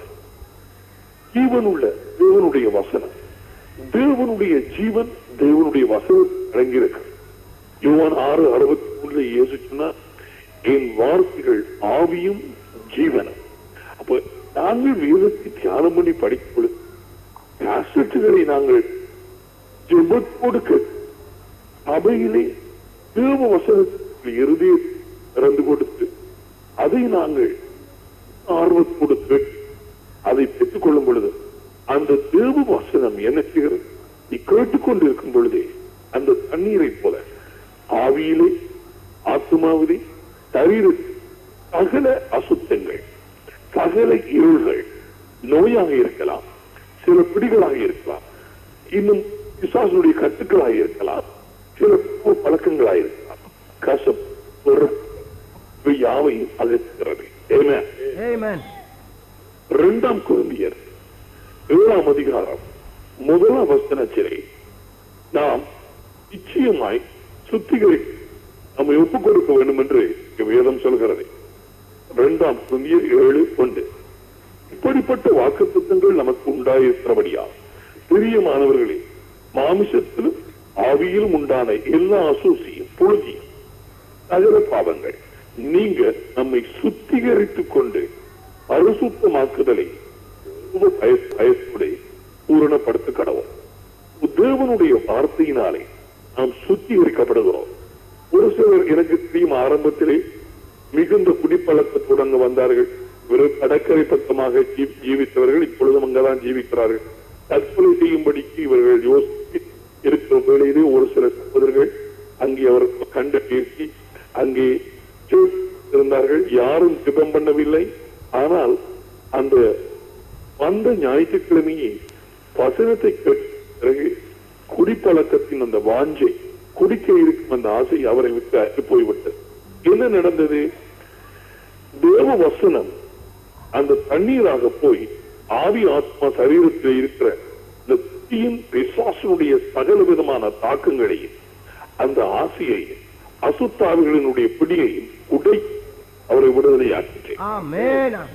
ஜீவனுள்ள தேவனுடைய வசனம் தேவனுடைய ஜீவன் தேவனுடைய வசனம் அடங்கியிருக்கு யோவான் ஆறு அறுபத்தி மூணுல இயேசு சொன்னார் என் வார்த்தைகள் ஆவியும் ஜீவனும் அப்ப நாங்கள் வேதத்தை தியானம் பண்ணி படிக்கும் பொழுது காசட்டுகளை நாங்கள் ஜெபத்தோடு கேட்கிறோம். சபையிலே தேவ வசனத்தில் இறுதியை திறந்து கொடுத்து அதை நாங்கள் ஆர்வத்தோடு கேட்டு அதை பெற்றுக் கொள்ளும் பொழுது அந்த தேவ வசனம் என்ன செய்கிறது நீ கேட்டுக்கொண்டு இருக்கும் பொழுதே அந்த தண்ணீரை போல ஆவியிலே ஆத்மாவிலே சரீரத்தில் சகல அசுத்தங்கள் சகல இருள்கள் நோயாக இருக்கலாம் சில பிடிகளாக இருக்கலாம் இன்னும் பிசாசுடைய கட்டுக்களாக இருக்கலாம் சில பூ பழக்கங்களாக இருக்கலாம் கசப் வெறுப்பு இவை யாவையும் அகற்றுகிறது ஏன்னா ஆமென் இரண்டாம் குருந்தியர் ஏழாம் அதிகாரம் முதலாம் வசனத்திலே நாம் நிச்சயமாய் சுத்திகரி நம்மை ஒப்புக் கொடுக்க வேண்டும் என்று வேதம் சொல்கிறது இரண்டாம் குருந்தியர் ஏழு ஒன்று இப்படிப்பட்ட வாக்குத்தத்தங்கள் நமக்கு உண்டாயிருக்கிறபடியா பிரியமானவர்களே மாமிசத்திலும் ஆவியிலும் உண்டான எல்லா அசூசியும் புழுதியும் சகல பாவங்கள் நீங்க நம்மை சுத்திகரித்துக் கொண்டு பரிசுத்தமாக்குதலை உப பய- பயத்தோടെ பூரணப்படுத்த கடவுள் தேவனுடைய வார்த்தையினாலே நாம் சுத்திகரிக்கப்படுகிறோம் ஒரு சிலர் எனக்கு தெரியும் ஆரம்பத்திலே மிகுந்த குடிப்பழக்கத்துடன் வந்தார்கள் வெறும் கடற்கரை பக்கமாக ஜீ- ஜீவித்தவர்கள் இப்பொழுதும் அங்கதான் ஜீவிக்கிறார்கள் தற்கொலை செய்யும்படிக்கு இவர்கள் யோசித்து இருக்கிற வேளையிலே ஒரு சில சகோதரர்கள் அங்கே அவர் கண்ட பேசி அங்கே ஜெபம் இருந்தார்கள் யாரும் ஜெபம் பண்ணவில்லை ஆனால் அந்த வந்த ஞாயிற்றுக்கிழமையே வசனத்தை கேட்ட பிறகு குடிப்பழக்கத்தின் அந்த வாஞ்சை குடிக்க இருக்கும் அந்த ஆசை அவரை விட்டு அற்று போய்விட்டது என்ன நடந்தது தேவ வசனம் அந்த தண்ணீராக போய் ஆவி ஆத்மா சரீரத்தில் இருக்கிற இந்த தீயின் பிசாசனுடைய சகல விதமான தாக்கங்களையும் அந்த ஆசையையும் அசுத்தாவிகளினுடைய பிடியையும் உடை அவரை விடுதலையாக்கிட்டேன் ஆமென் ஆமென்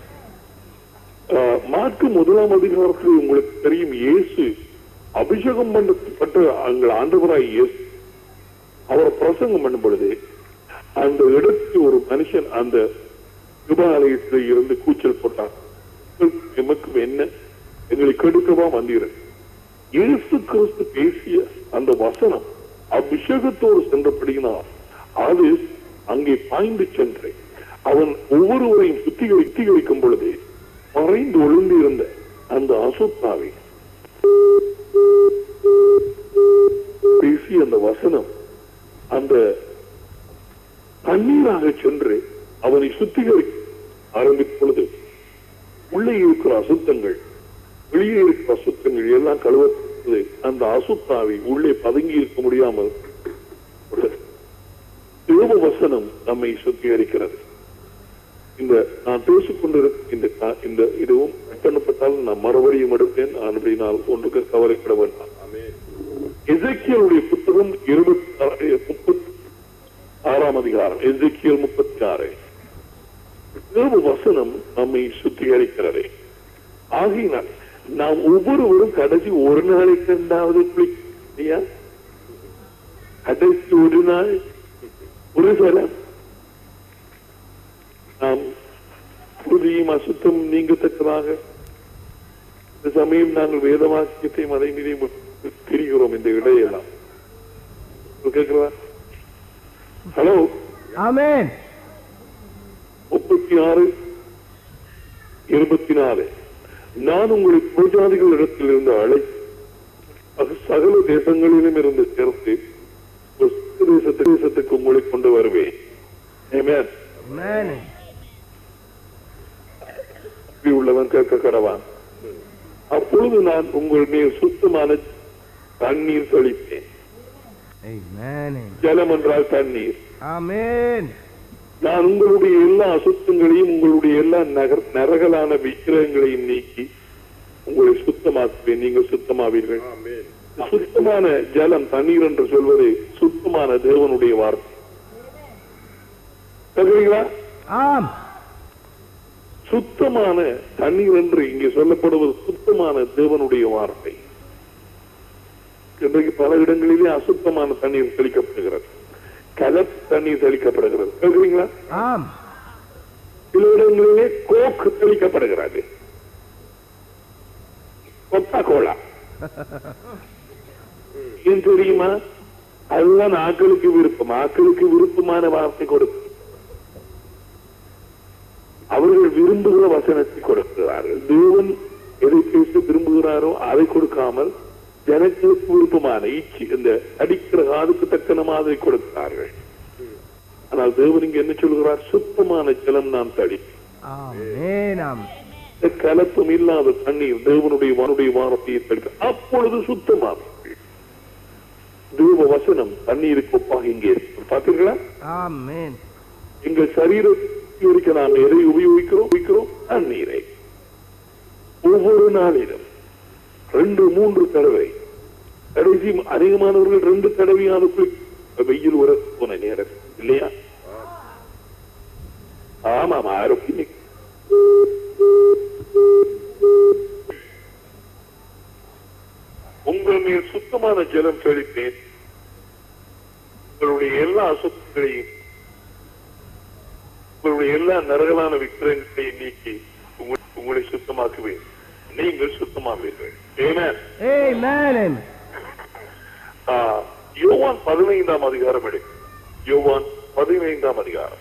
ஆஹ் மார்க்கு முதலாம் அதிகாரத்தில் உங்களுக்கு தெரியும் இயேசு அபிஷேகம் பண்ணப்பட்ட எங்கள் ஆண்டவராய் இயேசு அவர் பிரசங்கம் பண்ணும் பொழுது அந்த இடத்தில் ஒரு மனுஷன் அந்த விபாலயத்தில் இருந்து கூச்சல் போட்டார் எமக்கு என்ன எங்களை கெடுக்கவா வந்தீர்கள் இயேசு கிறிஸ்து பேசிய அந்த வசனம் அபிஷேகத்தோடு சென்றபடியினால் அது அங்கே பாய்ந்து சென்று அவன் ஒவ்வொருவரையும் சுத்திகரி சுத்திகரிக்கும் பொழுது மறைந்து ஒளிந்து இருந்த அந்த அசுத்தாவை பேசிய அந்த வசனம் அந்த தண்ணீராக சென்று அவனை சுத்திகரி ஆரம்பிக்கும் பொழுது உள்ளே இருக்கிற அசுத்தங்கள் வெளியே இருக்கிற அசுத்தங்கள் எல்லாம் கழுவப்பட்டது அந்த அசுத்தாவை உள்ளே பதுங்கி இருக்க முடியாமல் ஒரு தேவ வசனம் நம்மை சுத்திகரிக்கிறது இந்த நான் பேசிக் கொண்டிருக்கும் இந்த கா- இந்த இதுவும் கட்டணப்பட்டால் நான் மறுபடியும் எடுப்பேன் அப்படினால் ஒன்றுக்கு கவலைப்பட வேண்டாம் எசேக்கியலுடைய புத்தகம் இருபத்தி முப்பத்தி ஆறாம் அதிகாரம் எசேக்கியல் முப்பத்தி ஆறு தேவ வசனம் நம்மை சுத்திகரிக்கிறது ஆகினால் நாம் ஒவ்வொருவரும் கடைசி ஒரு நாளைக்கு ரெண்டாவது குளிக்கலையா கடைசி ஒரு நாள் ஒரு சலம் நாம் புதியும் அசுத்தம் நீங்கத்தக்கதாக இந்த சமயம் நாங்கள் வேத வாக்கியத்தையும் அதை மீதையும் திரிகிறோம் இந்த இடையெல்லாம் கேட்கிறதா ஹலோ ஆமென் முப்பத்தி இருபத்தி நாலு நான் உங்களை புரஜாதிகள் இடத்திலிருந்து அழை அது சகல தேசங்களிலும் இருந்து சேர்த்து ஒரு சிறு தேசத்து தேசத்துக்கு உங்களை கொண்டு வருவேன் Amen. ஆமென் இப்படி உள்ளவன் கேட்க கடவான் அப்பொழுது நான் உங்கள் மேல் சுத்தமான தண்ணீர் தெளிப்பேன் ஆமென் ஜலம் என்றால் தண்ணீர் ஆமென் நான் உங்களுடைய எல்லா அசுத்தங்களையும் உங்களுடைய எல்லா நகர் நரகலான விக்கிரகங்களையும் நீக்கி உங்களை சுத்தமாக்குவேன் நீங்கள் சுத்தமாவீர்கள் சுத்தமான ஜலம் தண்ணீர் என்று சொல்வது சுத்தமான தேவனுடைய வார்த்தை கேக்குறீங்களா ஆம் சுத்தமான தண்ணீர் என்று இங்கே சொல்லப்படுவது சுத்தமான தேவனுடைய வார்த்தை இன்றைக்கு பல இடங்களிலே அசுத்தமான தண்ணீர் தெளிக்கப்படுகிறது கலப்பு தண்ணீர் தெளிக்கப்படுகிறது கேக்குறீங்களா ஆம் சில இடங்களிலே கோக்கு தெளிக்கப்படுகிறது கொக்கா கோலா ஏன் தெரியுமா அதுதான் ஆக்களுக்கு விருப்பம் ஆக்களுக்கு விருப்பமான வார்த்தை கொடுக்கும் அவர்கள் விரும்புகிற வசனத்தை கொடுக்கிறார்கள் தேவன் எதை பேச விரும்புகிறாரோ அதை கொடுக்காமல் ஜனங்களுக்கு விருப்பமான ஈச்சி இந்த அடிக்கிற காதுக்கு தக்கன மாதிரி கொடுக்கிறார்கள் ஆனால் தேவன் இங்க என்ன சொல்கிறார் சுத்தமான ஜலம் நான் தடி ஆமென் ஆம் இந்த கலப்பம் இல்லாத தண்ணீர் தேவனுடைய வானுடைய வாரத்தையை தடுக்க அப்பொழுது சுத்தமாகும் தேவ வசனம் தண்ணீருக்கு ஒப்பாக இங்கே இருக்கு பார்த்தீர்களா ஆமென் எங்கள் சரீரத்தை இருக்க நாம் எதை உபயோகிக்கிறோம் உபயோகிக்கிறோம் தண்ணீரை ஒவ்வொரு நாளிலும் ரெண்டு மூன்று தடவை கடைசி அதிகமானவர்கள் ரெண்டு தடவையான வெயில் உர போன நேரம் இல்லையா ஆமாம் ஆரோக்கியம் உங்கள் மேல் சுத்தமான ஜலம் தெளிப்பேன் உங்களுடைய எல்லா அசுத்தங்களையும் உங்களுடைய எல்லா நரகலான விக்கிரகங்களையும் நீக்கி உங்க- உங்களை சுத்தமாக்குவேன் நீங்கள் சுத்தமாவீர்கள் ஏன்னா ஆமென் யோவான் பதினைந்தாம் அதிகாரம் எடு யோவான் பதினைந்தாம் அதிகாரம்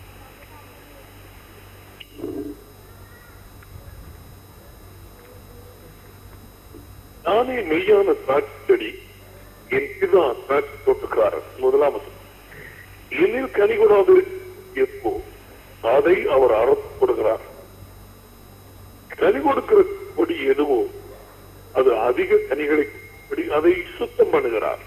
நானே மெய்யான திராட்சை செடி என் பிதா திராட்சை தோட்டக்காரர் முதலாவது என்னில் கனி கொடாது எப்போ அதை அவர் அறுத்து கொடுக்கிறார் கனி கொடுக்கிற கொடி எதுவோ அது அதிக கனிகளை கொடி அதை சுத்தம் பண்ணுகிறார்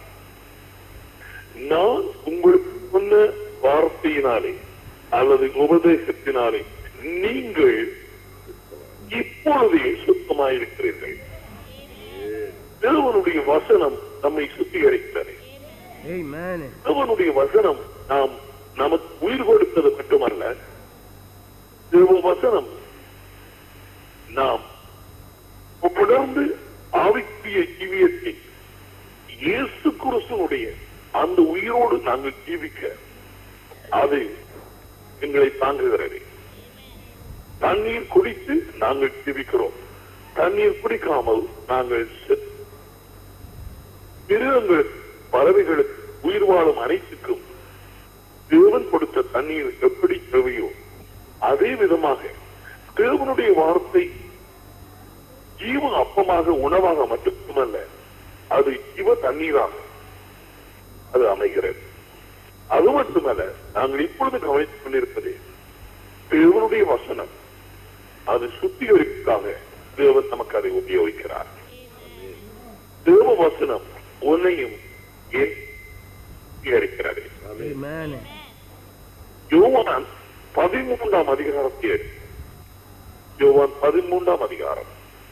நான் உங்களுக்கு சொன்ன வார்த்தையினாலே அல்லது உபதேசத்தினாலே நீங்கள் இப்பொழுதே சுத்தமாயிருக்கிறீர்கள் தேவனுடைய வசனம் நம்மை சுத்திகரிக்கிறது ஆமென் தேவனுடைய வசனம் நாம் நமக்கு உயிர் கொடுத்தது மட்டுமல்ல தேவ வசனம் நாம் புலர்ந்து ஆவிக்குரிய ஜீவியத்தை இயேசு கிறிஸ்துனுடைய அந்த உயிரோடு நாங்கள் ஜீவிக்க அது எங்களை தாங்குகிறது தண்ணீர் குடித்து நாங்கள் ஜீவிக்கிறோம் தண்ணீர் குடிக்காமல் நாங்கள் செத்து மிருகங்களுக்கு பறவைகளுக்கு உயிர் வாழும் அனைத்துக்கும் தேவன் கொடுத்த தண்ணீர் எப்படி தேவையோ அதே விதமாக தேவனுடைய வார்த்தை ஜீவ அப்பமாக உணவாக மட்டுமல்ல அது ஜீவ தண்ணீராக அது அமைகிறது அது மட்டுமல்ல நாங்கள் இப்பொழுது கவனித்துக் கொண்டிருப்பது தேவனுடைய வசனம் அது சுத்திகரிப்புக்காக தேவன் நமக்கு அதை உபயோகிக்கிறார் தேவ வசனம் உன்னையும் ஏன் சுத்திகரிக்கிறது ஆமென் யோவான் பதிமூன்றாம் அதிகாரத்தை எடு. யோவான் பதிமூன்றாம் அதிகாரம்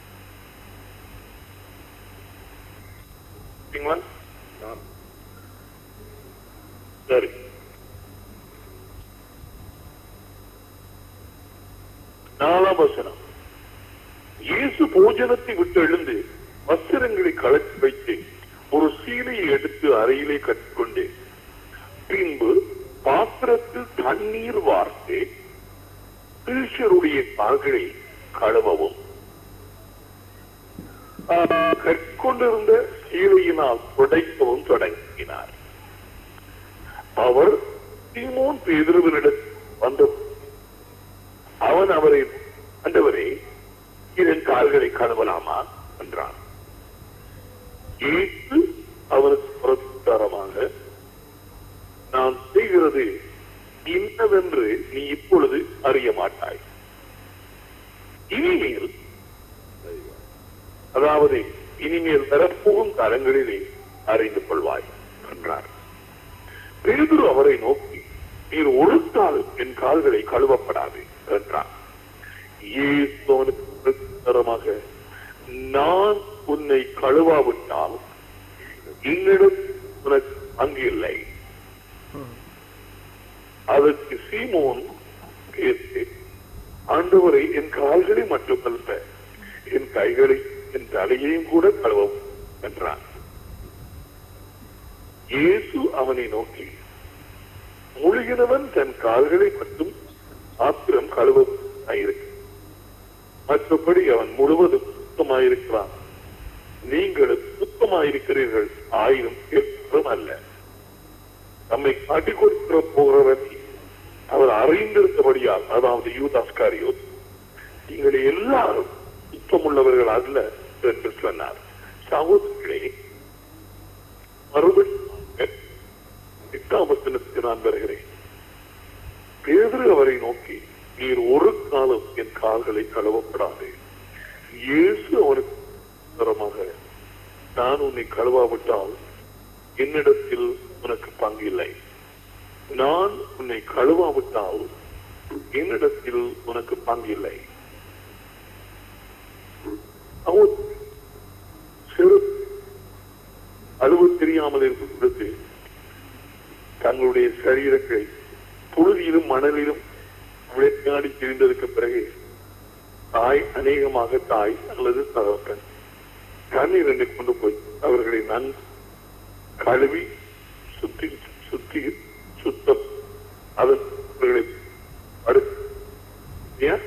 சரிங்களா? சரி நாலாம் வசனம் இயேசு போஜனத்தை விட்டு எழுந்து வஸ்திரங்களை கலட்டி வைத்து ஒரு சீலையை எடுத்து அறையிலே கட்டிக்கொண்டு பின்பு பாத்திரத்தில் தண்ணீர் வார்த்து சீஷருடைய கால்களை கழுவவும் ஆஹ், கற்கொண்டிருந்த சீலையினால் துடைக்கவும் தொடங்கினார் அவர் சீமோன் பேதுருவனிடம் வந்த அவன் அவரை ஆண்டவரே இதன் கால்களை கழுவலாமா என்றான் இயேசு அவனுக்கு பிரகாரமாக நான் செய்கிறது இன்னதென்று நீ இப்பொழுது அறிய மாட்டாய் இனிமேல் அதாவது இனிமேல் வரப்போகும் காலங்களிலே அறிந்து கொள்வாய் என்றார் பேதுரு அவரை நோக்கி நீர் ஒரு கால் என் கால்களை கழுவப்படாது என்றார் இயேசு அவனுக்கு பிரகாரமாக நான் உன்னை கழுவாவிட்டால் என்னிடம் உனக்கு அங்கு இல்லை அதற்கு சீமோன் பேசு ஆண்டவரை என் கால்களை மட்டுமல்ல என் கைகளை என் தலையையும் கூட கழுவும் என்றான் இயேசு அவனை நோக்கி முழுகினவன் தன் கால்களை மட்டும் மாத்திரம் கழுவாயிருக்கு மற்றபடி அவன் முழுவதும் சுத்தமாயிருக்கிறான் நீங்களும் சுத்தமாயிருக்கிறீர்கள் ஆயிரம் எப்படும் அல்ல நம்மை காட்டிக் கொடுக்கிற போகிறவன் அவர் அறிந்திருந்தபடியால் அதாவது யூதாஸ்காரியோ நீங்கள் எல்லாரும் சுத்தமுள்ளவர்கள் அல்ல என்று சொன்னார் சகோதரர்களே மறுபடியும் எட்டாம் வசனத்துக்கு நான் வருகிறேன் பேதுரு அவரை நோக்கி நீர் ஒரு காலம் என் கால்களை கழுவப்படாது இயேசு அவனுக்கு தரமாக நான் உன்னை கழுவாவிட்டால் என்னிடத்தில் உனக்கு பங்கில்லை நான் உன்னை கழுவாவிட்டால் என்னிடத்தில் உனக்கு பங்கில்லை அவன் சிறு அழுவு தெரியாமல் இருக்கும் பொழுது தங்களுடைய சரீரங்களை புழுதியிலும் மணலிலும் விளையாடி திரிந்ததுக்கு பிறகு தாய் அநேகமாக தாய் அல்லது தகப்பன் கண்ணீர் என்று கொண்டு போய் அவர்களை நன்கு கழுவி சுத்தி சுத்தி சுத்தம் அதன் அவர்களை படு ஏன்?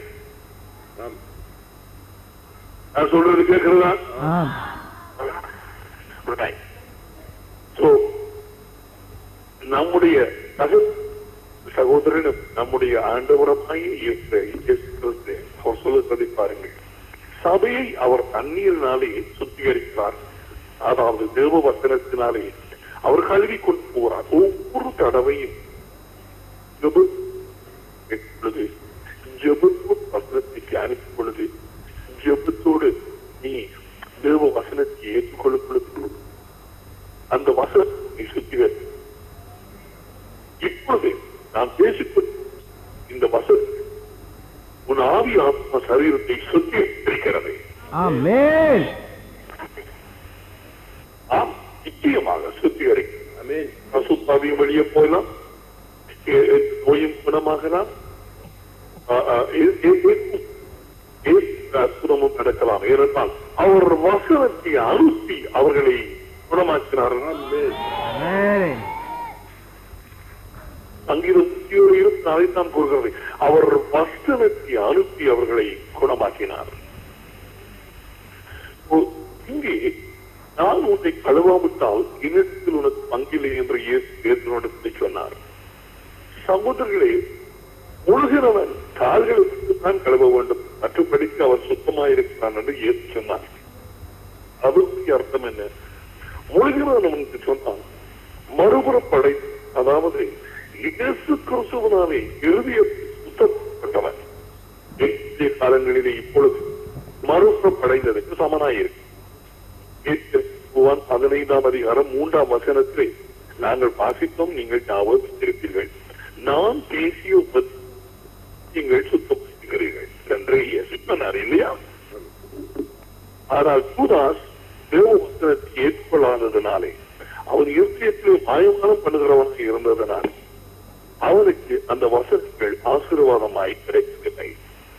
நான் சொல்றது கேட்கிறதா ஆம் Right. So, நம்முடைய சக சகோதரனும் நம்முடைய ஆண்டவரமாய் இருக்கிற இயேசு கிறிஸ்து அவர் சொல்லுவதை பாருங்கள் சபையை அவர் தண்ணீரினாலே சுத்திகரிக்கிறார் அதாவது தேவ வசனத்தினாலே அவர் கல்வி கொண்டு போகிறார் ஒவ்வொரு தடவையும் ஜெப- பொழுது ஜெபத்தோடு வசனத்தை தியானிக்கும் பொழுது ஜெபத்தோடு நீ தேவ வசனத்தை ஏற்றுக்கொள்ளும் பொழுது அந்த வசனத்தை சுத்திகரி இப்பொழுது நாம் பேசிக்கொண்டு இந்த வசனம் உன் ஆவி ஆத்ம சரீரத்தை சுத்திகரிக்கிறது ஆமென் ஆம் நிச்சயமாக சுத்திகரிக்கும் அசுத்தாவியும் வெளியே போகலாம் எ- எ- நோயும் குணமாகலாம் ஆ, ஆ, எ- எ- எ- எ- அற்புதமும் நடக்கலாம் ஏனென்றால் அவர் வசனத்தை அனுப்பி அவர்களை குணமாக்கினார்கள் ஆமென் சங்கீதம் நூற்றியோடு இருபத்தி நாளைத்தான் கூறுகிறது அவர் வசனத்தை அனுப்பி அவர்களை குணமாக்கினார் ஓ, இங்கே நான் உன்னை கழுவாவிட்டால் இனத்தில் உனக்கு பங்கில்லை என்று இயேசு பேதனோடு சொன்னார் சகோதரர்களே முழுகிறவன் கால்களுக்கு தான் கழுவ வேண்டும் மற்றபடிக்கு அவர் சுத்தமாயிருக்கிறான் என்று இயேசு சொன்னார் அதற்கு அர்த்தம் என்ன முழுகிறவன் அவனுக்கு சொன்னான் மறுபுறம் படை அதாவது இயேசு கிறிஸ்துவனாலே இறுதிய சுத்தப்பட்டவன் எத்தனை காலங்களிலே இப்பொழுது மறுபுறம் படைந்ததற்கு சமனாயிருக்கு இயேசுவான் பதினைந்தாம் அதிகாரம் மூன்றாம் வசனத்திலே நாங்கள் வாசித்தோம் நீங்கள் ஞாபகம் இருப்பீர்கள் நான் பேசிய உப- நீங்கள் சுத்தப்படுத்துகிறீர்கள் என்று இயேசு சொன்னார் இல்லையா ஆனால் சூதாஸ் தேவ வசனத்தை ஏற்றுக்கொள்ளாததினாலே அவன் இருதயத்தில் மாயமானம் பண்ணுகிறவனாக இருந்ததனால் அவனுக்கு அந்த வசனங்கள் ஆசீர்வாதமாய் கிடைக்கவில்லை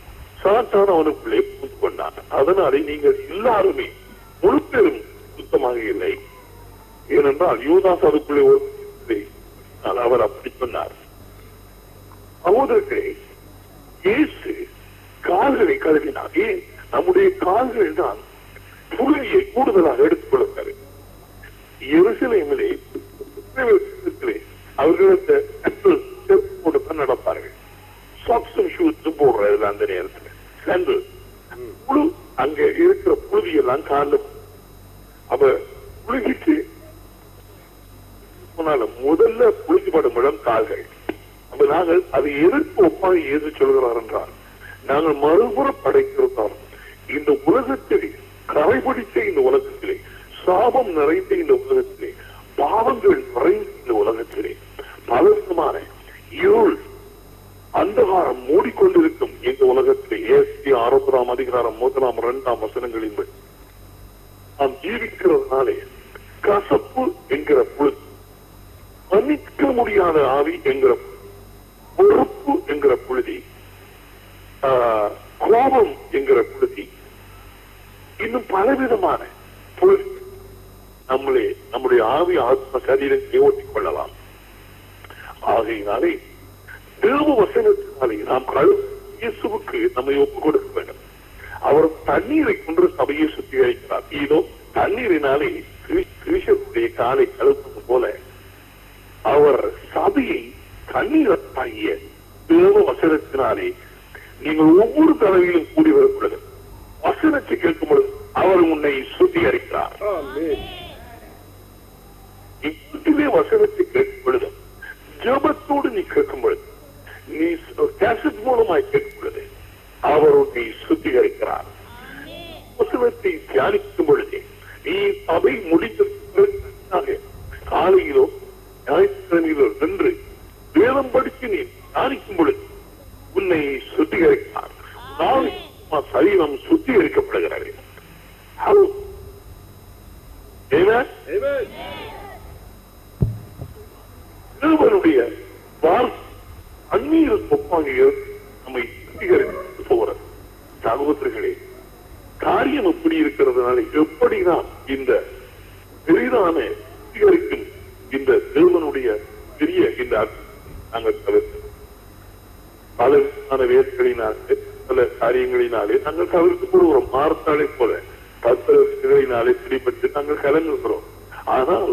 சாத்தான் அவனுக்குள்ளே புகுந்து கொண்டான் அதனாலே நீங்கள் எல்லாருமே முழு பெரும் சுத்தமாக இல்லை ஏனென்றால் யூதாஸ் அதுக்குள்ளே ஒரு இல்லை. ஆனால் அவர் அப்படி சொன்னார் சகோதரர்களே இயேசு கால்களை கழுவினார் ஏன் நம்முடைய கால்கள் தான் புழுதியை கூடுதலாக எடுத்துக் கொள்கிறார் எருசலேமிலே இடத்திலே அவர்கள் அந்த செப்பல் செப்போடு தான் நடப்பார்கள் சாக்ஸும் ஷூஸும் போடுறது அந்த நேரத்தில் சென்று புழு அங்க இருக்கிற புழுதி எல்லாம் காலில் அவ புழுகிட்டு போனாலும் முதல்ல புழுதிப்படும் இடம் கால்கள் அப்ப நாங்கள் அதை எதிர்ப்பு ஒப்பாக ஏது சொல்கிறார் என்றால் நாங்கள் மறுபுறம் படைக்கிறோம் இந்த உலகத்திலே கரைபிடித்த இந்த உலகத்திலே சாபம் நிறைந்த இந்த உலகத்திலே பாவங்கள் நிறைந்த இந்த உலகத்திலே பலவிதமான இருள் அந்தகாரம் மூடிக்கொண்டிருக்கும் இந்த உலகத்திலே ஏசி அறுபதாம் அதிகாரம் முதலாம் இரண்டாம் வசனங்களின் படி நாம் ஜீவிக்கிறதுனாலே கசப்பு என்கிற புழுதி மன்னிக்க முடியாத ஆவி என்கிற பொறுப்பு என்கிற புழுதி ஆஹ், கோபம் என்கிற புழுதி இன்னும் பலவிதமான புழுதி நம்மளே நம்முடைய ஆவி ஆத்ம சரீரத்தை ஓட்டிக் கொள்ளலாம் ஆகையினாலே தேவ வசனத்தினாலே நாம் கழு இயேசுவுக்கு நம்மை ஒப்புக் கொடுக்க வேண்டும் அவர் தண்ணீரை கொண்டு சபையை சுத்திகரிக்கிறார் இதோ தண்ணீரினாலே கிரி- கிறிஸ்துவுடைய காலை கழுவுவது போல அவர் சபையை தண்ணீராகிய தேவ வசனத்தினாலே நீங்கள் ஒவ்வொரு தடவையிலும் கூடி வரும் பொழுது வசனத்தை கேட்கும் பொழுது அவர் உன்னை சுத்திகரிக்கிறார் இப்படிலே வசனத்தை கேட்கும் பொழுது ஜபத்தோடு நீ கேட்கும் பொழுது நீ கேசட் மூலமாய் கேட்கும் பொழுது அவர் உன்னை சுத்திகரிக்கிறார் வசனத்தை தியானிக்கும் பொழுதே நீ சபை முடித்த பிறகு காலையிலோ ஞாயிற்றுக்கிழமையிலோ நின்று வேதம் படித்து நீ தியானிக்கும் பொழுது உன்னை சுத்திகரிக்கிறார் நாளை உன் சரீரம் சுத்திகரிக்கப்படுகிறது Hello. Amen? தேவனுடைய வார்த்தை அந்நீர் ஒப்பாக நம்மை சுத்திகரித்து போகிறது சகோதரர்களே காரியம் எப்படி இருக்கிறதுனால எப்படிதான் இந்த பெரிதான சுத்திகரிக்கும் இந்த தேவனுடைய பெரிய இந்த அற்புதத்தை நாங்கள் தவிர்த்து பல விதமான வேர்களினாலே பல காரியங்களினாலே நாங்கள் தவிர்த்து கொள்கிறோம் மார்த்தாளை போல பத்திரிகைகளினாலே பிடிபட்டு நாங்கள் கலங்குகிறோம் ஆனால்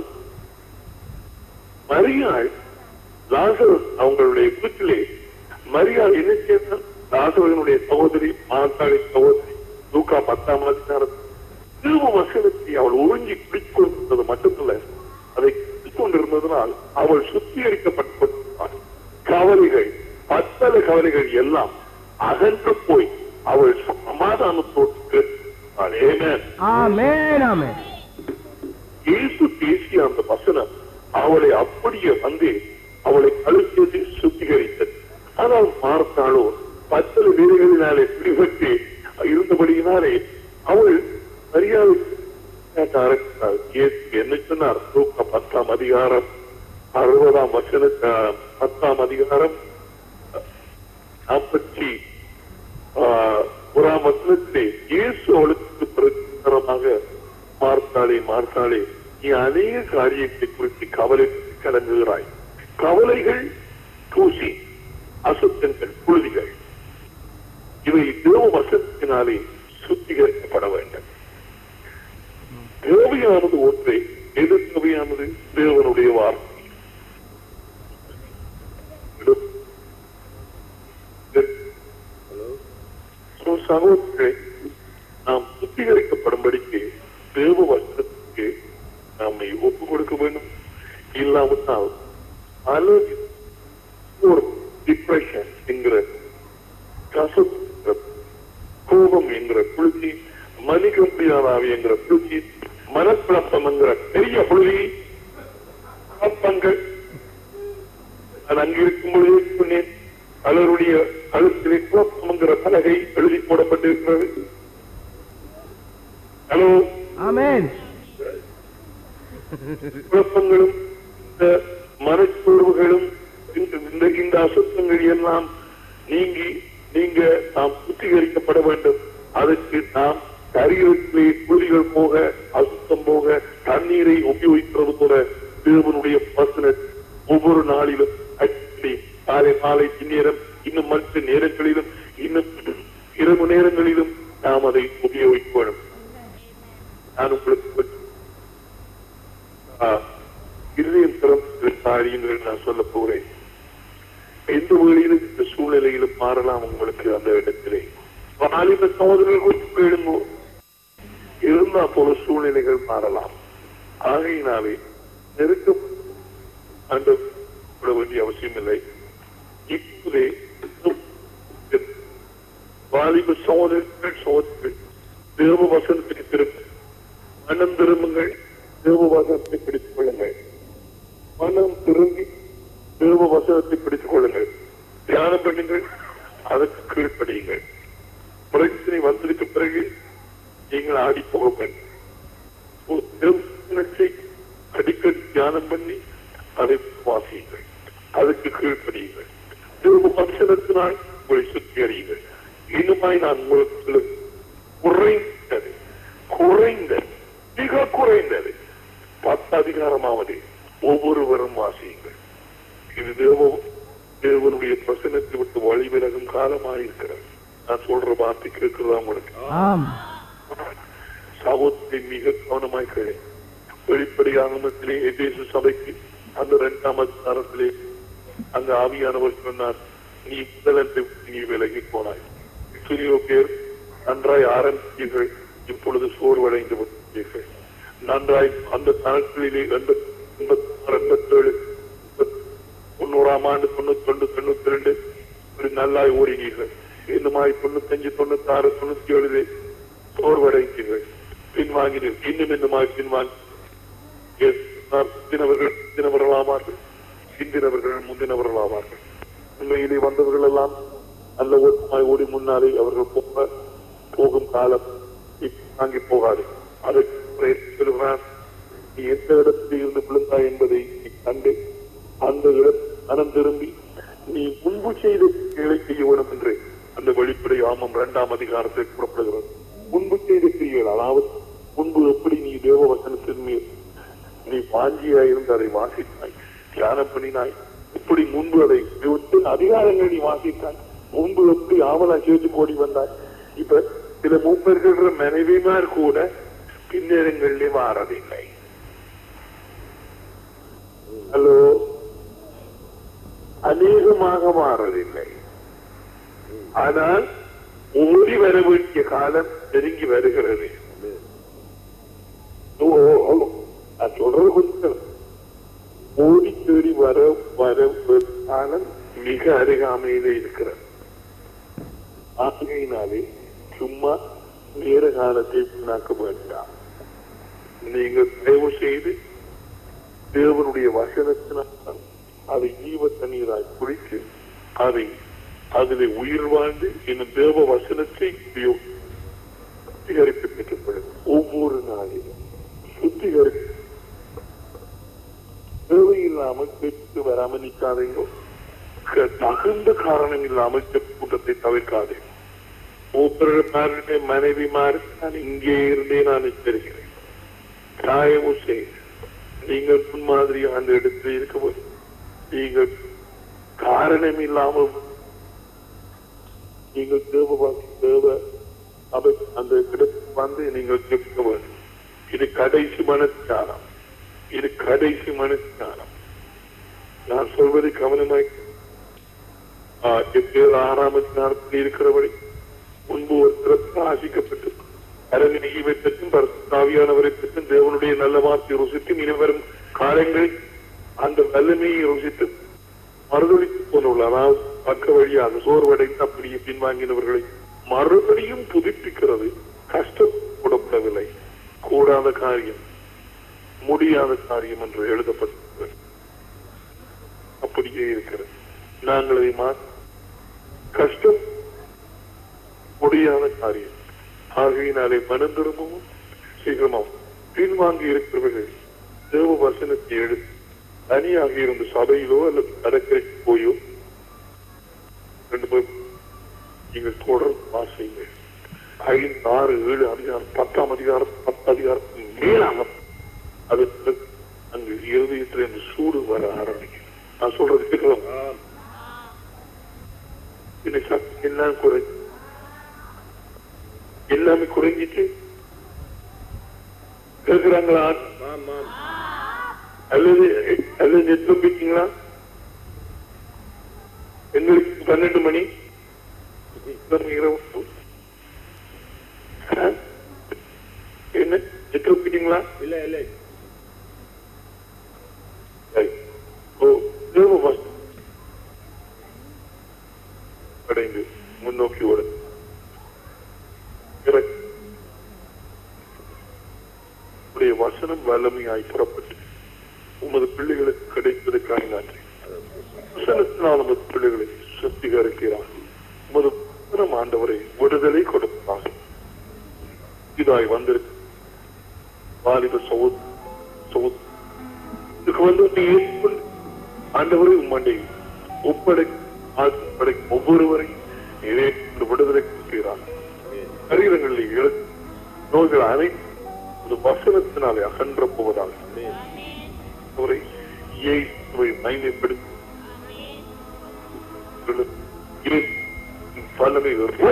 மரியாள் லாசரஸ் அவங்களுடைய வீட்டிலே மரியாள் என்ன செய்தார் லாசரனுடைய சகோதரி மார்த்தாளி சகோதரி லூக்கா பத்தாம் அதிகாரம் திரும்ப வசனத்தை அவள் உறிஞ்சி பிடித்துக் கொண்டிருந்தது மட்டுமல்ல அதை பிடித்துக் கொண்டிருந்ததனால் அவள் சுத்திகரிக்கப்பட்டு கொண்டிருந்தாள் கவலைகள் பத்தல கவலைகள் எல்லாம் அகன்று போய் அவள் சமாதானத்தோடு கேட்டாள். Amen. ஆமென் ஆமென் இயேசு பேசிய அந்த வசனம் அவளை அப்படியே வந்து அவளை அழுத்தது சுத்திகரித்தது ஆனால் பார்த்தாலோ பத்தல வீடுகளினாலே பிடிபட்டு இருந்தபடியினாலே அவள் மரியாதை கேட்க ஆரம்பித்தாள். இயேசு என்ன சொன்னார் தூக்க பத்தாம் அதிகாரம் அறுபதாம் வசன அஹ், பத்தாம் அதிகாரம் நாற்பத்தி ஆஹ், ஓராம் வசனத்திலே இயேசு அவளுக்கு பிரகாரமாக மார்த்தாளே மார்த்தாளே நீ அநேக காரியத்தை குறித்து கவலை கலங்குகிறாய் கவலைகள் தூசி அசுத்தங்கள் புழுதிகள் இவை தேவ வசனத்தினாலே சுத்திகரிக்கப்பட வேண்டும் தேவையானது ஒன்றே எது தேவையானது தேவனுடைய வார்த்தை So, சகோதரர்களே நாம் சுத்திகரிக்கப்படும்படிக்கு தேவ வசனத்துக்கு நம்மை ஒப்பு கொடுக்க வேண்டும் இல்லாவிட்டால் அலர்ஜி ஒரு டிப்ரெஷன் என்கிற கசப்பு என்கிற கோபம் என்கிற புழுதி மனித முடியாதாவி என்கிற புழுதி மனக்குழப்பம் என்கிற பெரிய புழுதி குழப்பங்கள் நான் அங்கிருக்கும் பொழுது சொன்னேன் பலருடைய கழுத்திலே குழப்பம் என்கிற பலகை எழுதி போடப்பட்டிருக்கிறது ஹலோ ஆமென் குழப்பங்களும் இந்த மனச்சோர்வுகளும் இந்த இந்த- இந்த அசுத்தங்கள் எல்லாம் நீங்கி நீங்க நாம் சுத்திகரிக்கப்பட வேண்டும் அதற்கு நாம் சரீரத்திலே புள்ளிகள் போக அசுத்தம் போக தண்ணீரை உபயோகிக்கிறது போல தேவனுடைய வசன ஒவ்வொரு நாளிலும் அடிக்கடி காலை மாலை பின்னேரம் இன்னும் மற்ற நேரங்களிலும் இன்னும் இரவு நேரங்களிலும் நாம் அதை உபயோகிக்க வேண்டும் நான் உங்களுக்கு ஆ, இருதயம் திறந்த காரியங்கள் நான் சொல்ல போகிறேன் எந்த வழியிலும் இந்த சூழ்நிலையிலும் மாறலாம் உங்களுக்கு அந்த இடத்திலே வாலிப சகோதரர்கள் குறித்து கேளுங்கோ இருந்தா போல சூழ்நிலைகள் மாறலாம் ஆகையினாலே நெருக்கம் அந்த வேண்டிய அவசியம் இல்லை இப்போதே வாலிப சகோதரர்கள் சகோதரர்கள் தேவ வசனத்துக்கு திரும்ப மனம் திரும்புங்கள் தேவ வசனத்தை பிடித்துக் கொள்ளுங்கள் மனம் திரும்பி தேவ வசனத்தை பிடித்துக் கொள்ளுங்கள் தியானம் பண்ணுங்கள் அதற்கு கீழ்ப்படியுங்கள் பிரச்சனை வந்ததுக்கு பிறகு நீங்கள் ஆடி போக வேண்டும் ஒரு திருமணத்தை அடிக்கடி தியானம் பண்ணி அதை வாசியுங்கள் அதுக்கு கீழ்ப்படியுங்கள் திரும்ப வசனத்தினால் உங்களை சுத்தி அறியுங்கள் இன்னுமாய் நான் உங்களுக்கு சொல்லுவேன். குறைந்தது குறைந்தது மிக குறைந்தது பத்து அதிகாரமாவது ஒவ்வொருவரும் வாசியுங்கள் இது தேவ தேவனுடைய பிரசனத்தை விட்டு வழி விலகும் காலமாயிருக்கிறது நான் சொல்ற வார்த்தை கேட்கிறதா உங்களுக்கு ஆம் சகோதரி மிக கவனமாய் கேளு வெளிப்படையாகமத்திலே எதேசு சபைக்கு அந்த இரண்டாம் அதிகாரத்திலே அந்த ஆவியானவர் சொன்னார் நீ முதலத்தை விட்டு நீ விலகி போனாய் எத்தனையோ பேர் நன்றாய் ஆரம்பித்தீர்கள் இப்பொழுது சோர்வடைந்து விட்டீர்கள் நன்றாய் அந்த நாட்களிலே எண்பத்தி எண்பத்தாறு எண்பத்தேழு தொண்ணூறாம் ஆண்டு தொண்ணூத்தி ரெண்டு தொண்ணூத்தி ரெண்டு ஒரு நல்லாய் ஓடினீர்கள் இந்த மாதிரி தொண்ணூத்தஞ்சு தொண்ணூத்தாறு தொண்ணூத்தி ஏழு சோர்வடைந்தீர்கள் பின்வாங்கினீர்கள் இன்னும் இந்த மாதிரி பின்வாங்கி முந்தினவர்கள் முந்தினவர்களாமார்கள் சிந்தினவர்கள் முந்தினவர்களாமார்கள் உண்மையிலே வந்தவர்கள் எல்லாம் நல்ல ஓட்டமாய் ஓடி முன்னாலே அவர்கள் போக போகும் காலம் தாங்கி போகாது அதற்கு சொல்கிறான் நீ எந்த இடத்தில் இருந்து விழுந்தாய் என்பதை நீ கண்டு அந்த இடம் மனம் திரும்பி நீ முன்பு செய்த கிளை செய்ய வேண்டும் என்று அந்த வெளிப்படை ஆமம் இரண்டாம் அதிகாரத்தில் கூறப்படுகிறது முன்பு செய்த கிரியைகள் அதாவது முன்பு எப்படி நீ தேவ வசனத்தின் மேல் நீ வாஞ்சியாய் இருந்து அதை வாசித்தாய் தியானம் பண்ணினாய் இப்படி முன்பு அதை தேவத்தின் அதிகாரங்கள் நீ வாசித்தாய் முன்பு எப்படி ஆவலா சேர்த்து கோடி வந்தாய் இப்ப சில மூப்பர்கள் மனைவிமார் கூட பின்னேரங்களிலே மாறதில்லை ஹலோ அநேகமாக மாறதில்லை ஆனால் ஓடி வர வேண்டிய காலம் நெருங்கி வருகிறது ஓ, ஓ, நான் சொல்றது கொஞ்சம் ஓடி தேடி வர வர ஒரு காலம் மிக அருகாமையிலே இருக்கிறது ஆகையினாலே சும்மா நேர காலத்தை வீணாக்க வேண்டாம் நீங்கள் தயவு செய்து தேவனுடைய வசனத்தினால் அதை ஈவ தண்ணீராய் குடித்து அதை அதிலே உயிர் வாழ்ந்து இன்னும் தேவ வசனத்தை உபயோகி- சுத்திகரிப்பு பெற்றுக்கொள்ளும் ஒவ்வொரு நாளிலும் சுத்திகரிப்பு தேவையில்லாமல் கேட்டு வராமல் நிற்காதீங்க க- தகுந்த காரணம் இல்லாமல் ஜெப கூட்டத்தை தவிர்க்காதே மூப்பருடைய மனைவிமார் நான் இங்கே இருந்தே நான் எச்சரிக்கிறேன் தயவு செய்து நீங்கள் முன்மாதிரி அந்த இடத்தில் இருக்கும்போது நீங்கள் காரணம் இல்லாமல் நீங்கள் தேவவாசி தேவ அவை அந்த இடத்துக்கு வந்து நீங்கள் ஜெபிக்க வேண்டும் இது கடைசி மனச்சாரம் இது கடைசி மனச்சாரம் நான் சொல்வது கவனமாய் ஆஹ், எப்பேர் ஆறாம் அதிகாரத்தில் இருக்கிறபடி முன்பு ஒரு திறத்து ஆசிக்கப்பட்டு அரங்கனையை பற்றும் பரத்தாவியானவரை பற்றும் தேவனுடைய நல்ல வார்த்தை ருசித்து இனி வரும் காலங்களில் அந்த வல்லமையை ருசித்து மறுதளித்து போனவர்கள் அதாவது பக்க வழியாக சோர்வடைந்து அப்படியே பின்வாங்கினவர்களை மறுபடியும் புதுப்பிக்கிறது கஷ்டப்படவில்லை கூடாத காரியம் முடியாத காரியம் என்று எழுதப்பட்டிருக்கிறது அப்படியே இருக்கிறது நாங்கள் அதை மா கஷ்டம் முடியாத காரியம் ஆகையினாலே மனம் திரும்பவும் சீக்கிரமாவும் பின்வாங்கி இருக்கிறவர்கள் தேவ வசனத்தை எடுத்து தனியாக இருந்த சபையிலோ அல்லது கடற்கரைக்கு போயோ ரெண்டு போய் நீங்கள் தொடர்ந்து வாசிங்க ஐந்து ஆறு ஏழு அதிகாரம் பத்தாம் அதிகாரம் பத்து அதிகாரத்துக்கு மேலாக அது அங்கு இருதயத்தில் இந்த சூடு வர ஆரம்பிக்கும் நான் சொல்றது கேட்கலாம் இன்னைக்கு சக்தி எல்லாம் குறை எல்லாமே குறைஞ்சிட்டு கேட்கிறாங்களா அல்லது அல்லது நெட்ல போயிட்டீங்களா எங்களுக்கு பன்னெண்டு மணி இரவு. ஆ? என்ன நெட்ல போயிட்டீங்களா இல்ல இல்ல சரி. ஓ தேவ வசனம். அடைந்து முன்னோக்கி ஓடு இறக்கு. உடைய வசனம் வல்லமையாய் புறப்பட்டு உமது பிள்ளைகளுக்கு கிடைப்பதற்காக நன்றி வசனத்தினால் உமது பிள்ளைகளை சுத்திகரிக்கிறார் உமது வசனம் ஆண்டவரை விடுதலை கொடுப்பார் இதாய் வந்திருக்கு வாலிப சௌத் சௌத் இதுக்கு வந்து நீ ஏற்றுக்கொண்டு ஆண்டவரை உம்மண்டை ஒப்படை ஒப்படை ஒவ்வொருவரையும் இதே இந்த விடுதலை கொடுக்கிறார் சரீரங்களில் இழு நோய்கள் அனைத்து ஒரு வசனத்தினாலே அகன்ற போவதாக அவரை இயேசுவை மைமைப்படுத்தி பலனை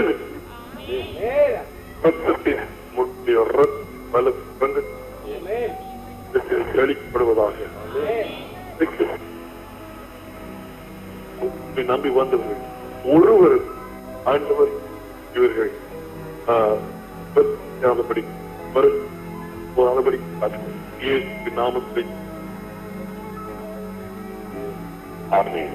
ரத்தத்தின் முட்டிய ரத்த பல அளிக்கப்படுவதாக உம்மை நம்பி வந்தவர்கள் ஒருவர் ஆண்டவர் இவர்கள் ஆஹ் வரும் போகாதபடி இயேசு நாமத்தை ஆமென்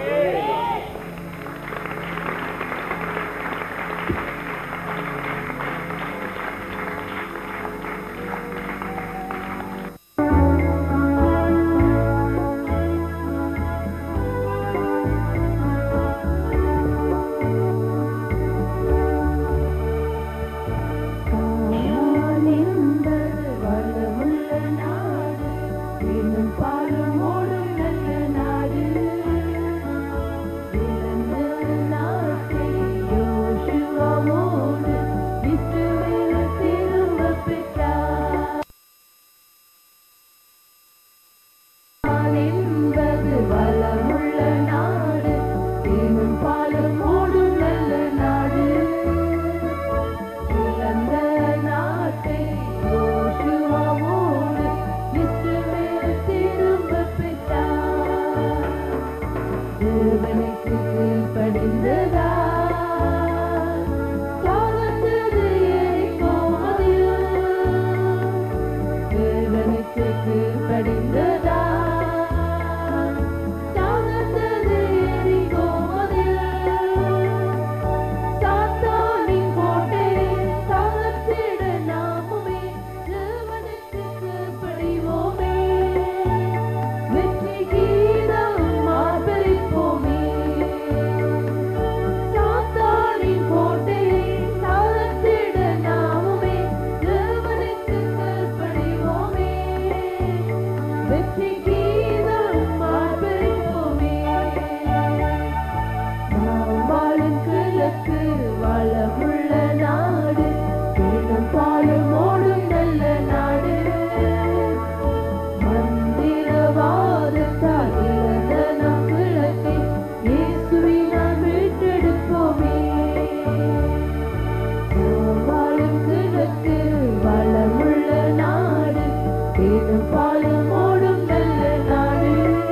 நான் என்பது வளமுள்ள நாடு இன்னும் பாலும் ஓடும் நல்ல நாடு இழந்த நாட்டை யோசுவாவோடு இஸ்ரவேல் திரும்பப் பெற்றார். நான் என்பது வளமுள்ள நாடு இன்னும் பாலும் ஓடும் நல்ல நாடு இழந்த நாட்டை யோசுவாவோடு இஸ்ரவேல் திரும்பப் பெற்றார். தேவனுக்கு கீழ்ப்படிந்ததால் தாழ்ந்தது எரிகோ மதில். தேவனுக்கு கீழ்ப்படிந்ததால் தாழ்ந்தது எரிகோ மதில். சாத்தானின் கோட்டையை தகர்த்திட நாமுமே தேவனுக்கு கீழ்ப்படிவோமே. வெற்றி கீதம் ஆர்ப்பரிப்போமே. சாத்தானின் கோட்டையை தகர்த்திட நாமுமே தேவனுக்கு கீழ்ப்படிவோமே. வெற்றி கீதம் ஆர்ப்பரிப்போமே. நாம் வாழும் கிழக்கு வளமுள்ள நாடு வீணும் பாலும் ஓடும் நல்ல நாடு மந்திரவாதத்தால் இழந்த நம் கிழக்கை இயேசுவினால் மீட்டெடுப்போமே நாம் வாழும் கிழக்கு வளமுள்ள நாடு வீணும் பாலும் ஓடும் நல்ல நாடு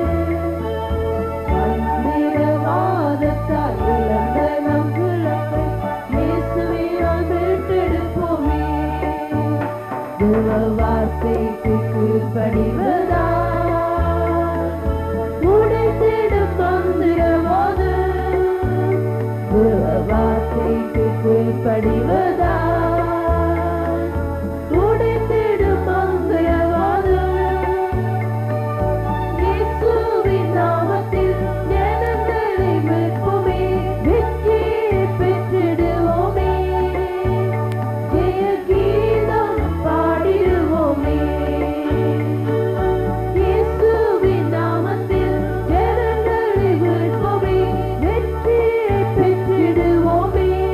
மந்திரவாதத்தால் இழந்த நம் கிழக்கை இயேசுவினால் மீட்டெடுப்போமே. தேவ வார்த்தைக்கு கீழ்ப்படிவதால் உடைத்திடும் மந்திரவாதம். தேவ வார்த்தைக்கு கீழ்ப்படிவதால் உடைத்திடும் மந்திரவாதம். இயேசுவின் நாமத்தில் ஜனங்களை மீட்போமே, வெற்றியை பெற்றிடுவோமே. ஜெய கீதம் பாடிடுவோமே. இயேசுவின் நாமத்தில் ஜனங்களை மீட்போமே, வெற்றியை பெற்றிடுவோமே.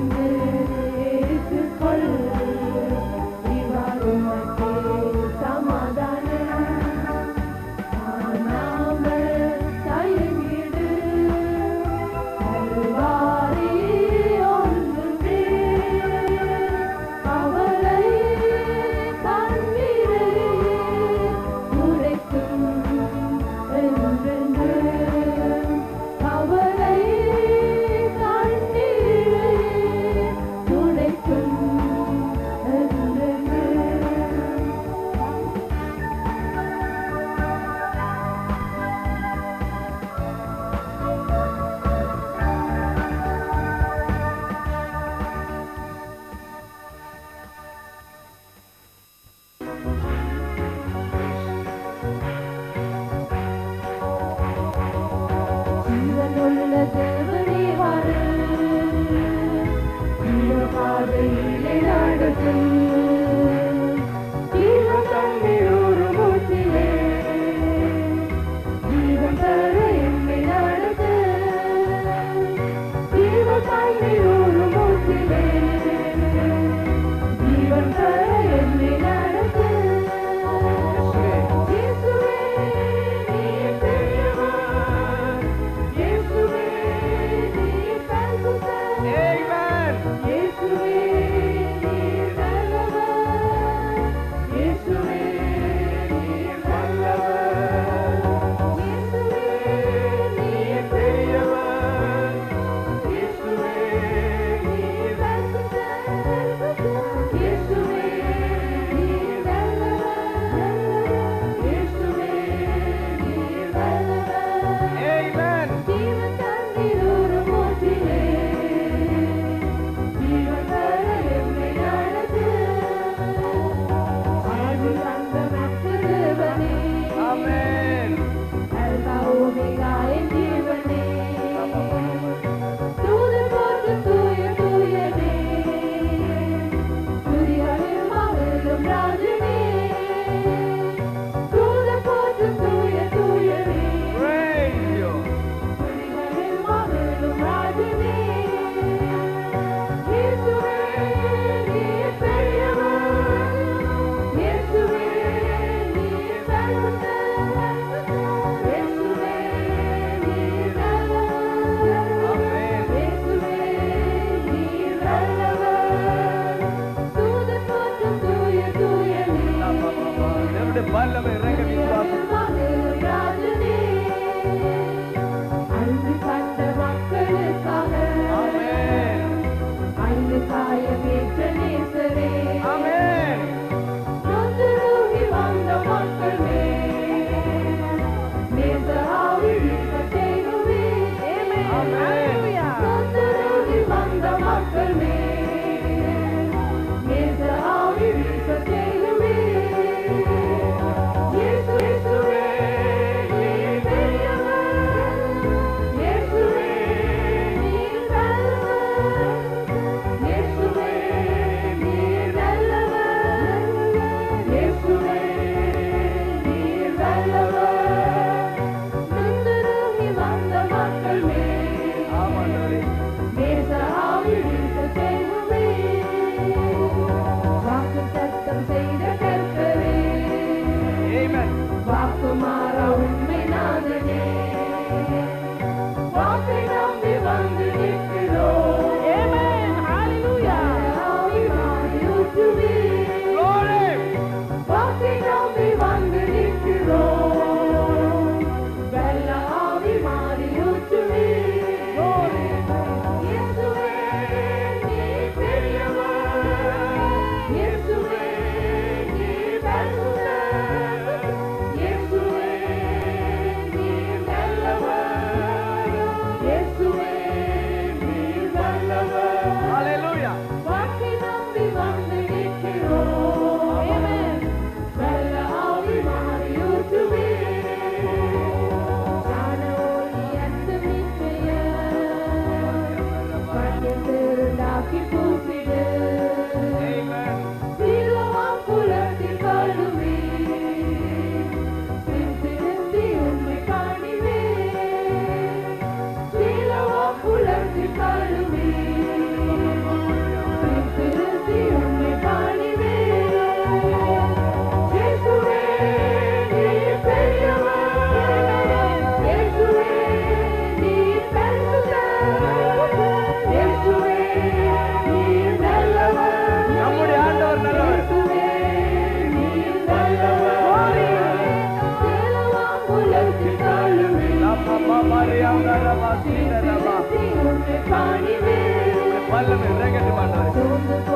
வந்து ஏற்றுக்கொள் இவர் உனக்கே சமாதானம் காணாமல் தயங்கிடு கல்வாரி ஒன்றுமே அவளை கண்ணீரை துடைக்கும் என்றென்று அவளை கண்ணீரை துடைக்கும் என்றென்று ஜீவனுள்ள தேவனே வாரு ஜீவ பாதையிலே நடத்தும் ஜீவ தண்ணீர் ஒரு மூச்சிலே ஜீவன் தர என்னை நடத்து ஜீவ தண்ணீர் ஒரு மூச்சிலே ஜீவன் தர என்னை நடத்து இயேசுவே நீ பெரியவர் இயேசுவே நீ பரிசுத்தர் Amen. இயேசுவே நீ நல்லவர் இயேசுவே நீ நல்லவர் இயேசுவே நீ பெரியவர் இயேசுவே நீ பரிசுத்தர் இயேசுவே நீ நல்லவர் இயேசுவே நீ நல்லவர் Amen. ஜீவன் தண்ணீர் ஒரு மூச்சிலே ஜீவன் தர என்னை நடத்து ஆதி அந்த மக்களுவனே Amen. அல்பா ஓமெகா என் ஜீவனே தூது போற்று தூய தூயனே துதிகளில் மகிழும் ராஜனே தூது போற்று தூய தூயனே Praise you. துதிகளில் மகிழும் ராஜனே இயேசுவே நீர் பெரியவர் இயேசுவே நீர் பரிசுத்தர் இயேசுவே நீர் நல்லவர் Amen. இயேசுவே நீர் நல்லவர் தூது போற்றும் தூய தூயனே தேவனுடைய வல்லமை இறங்க விசுவாசம் அன்பு கண்ட மக்களுக்காக Amen. அன்பு காயமேற்ற நேசரே Amen. நொந்துருகி வந்த மக்கள் மேல் நேச ஆவி வீச செய்குவே. Hallelujah. நொந்துருகி வந்த மக்கள் மேல் நேச ஆவி வீச செய்குவே. இயேசு, இயேசுவே, நீர் பெரியவர். இயேசுவே, நீர் நல்லவர். இயேசுவே, நீர் நல்லவர். இயேசுவே, நீர் நல்லவர். நொந்துருகி வந்த மக்கள் மேல் ஆமாண்டவரே. நேச ஆவி வீச செய்குவே. வாக்குத்தத்தம் செய்த கர்த்தரே Amen. வாக்கு மாறா உண்மை நாதனே வாக்கை நம்பி வந்து நிற்கிறோம் ஆவி மாறி ஊற்றுவே. Glory. வாக்கை நம்பி வந்து நிற்கிறோம் வெள்ள ஆவி மாறி ஊற்றுவே. இயேசுவே, நீர் பெரியவர். இயேசுவே, நீர் பரிசுத்தர். இயேசுவே, நீர் நல்லவர். இயேசுவே, நீர் நல்லவர். Hallelujah. வாக்கை நம்பி வந்து நிற்கிறோம். வெள்ள ஆவி மாறி ஊற்றுவே. ஞான ஒளி அன்பு நிச்சயம். கண்ணில் திருந்தாக்கி பூசிடு. Amen. சீலமா குலத்தில் கழுவி. சிந்திருந்தி உம்மை காணிவே. சீலமா குலத்தில் கழுவி. வல்லமை இறங்கட்டும் ஆண்டவரே சோர்ந்து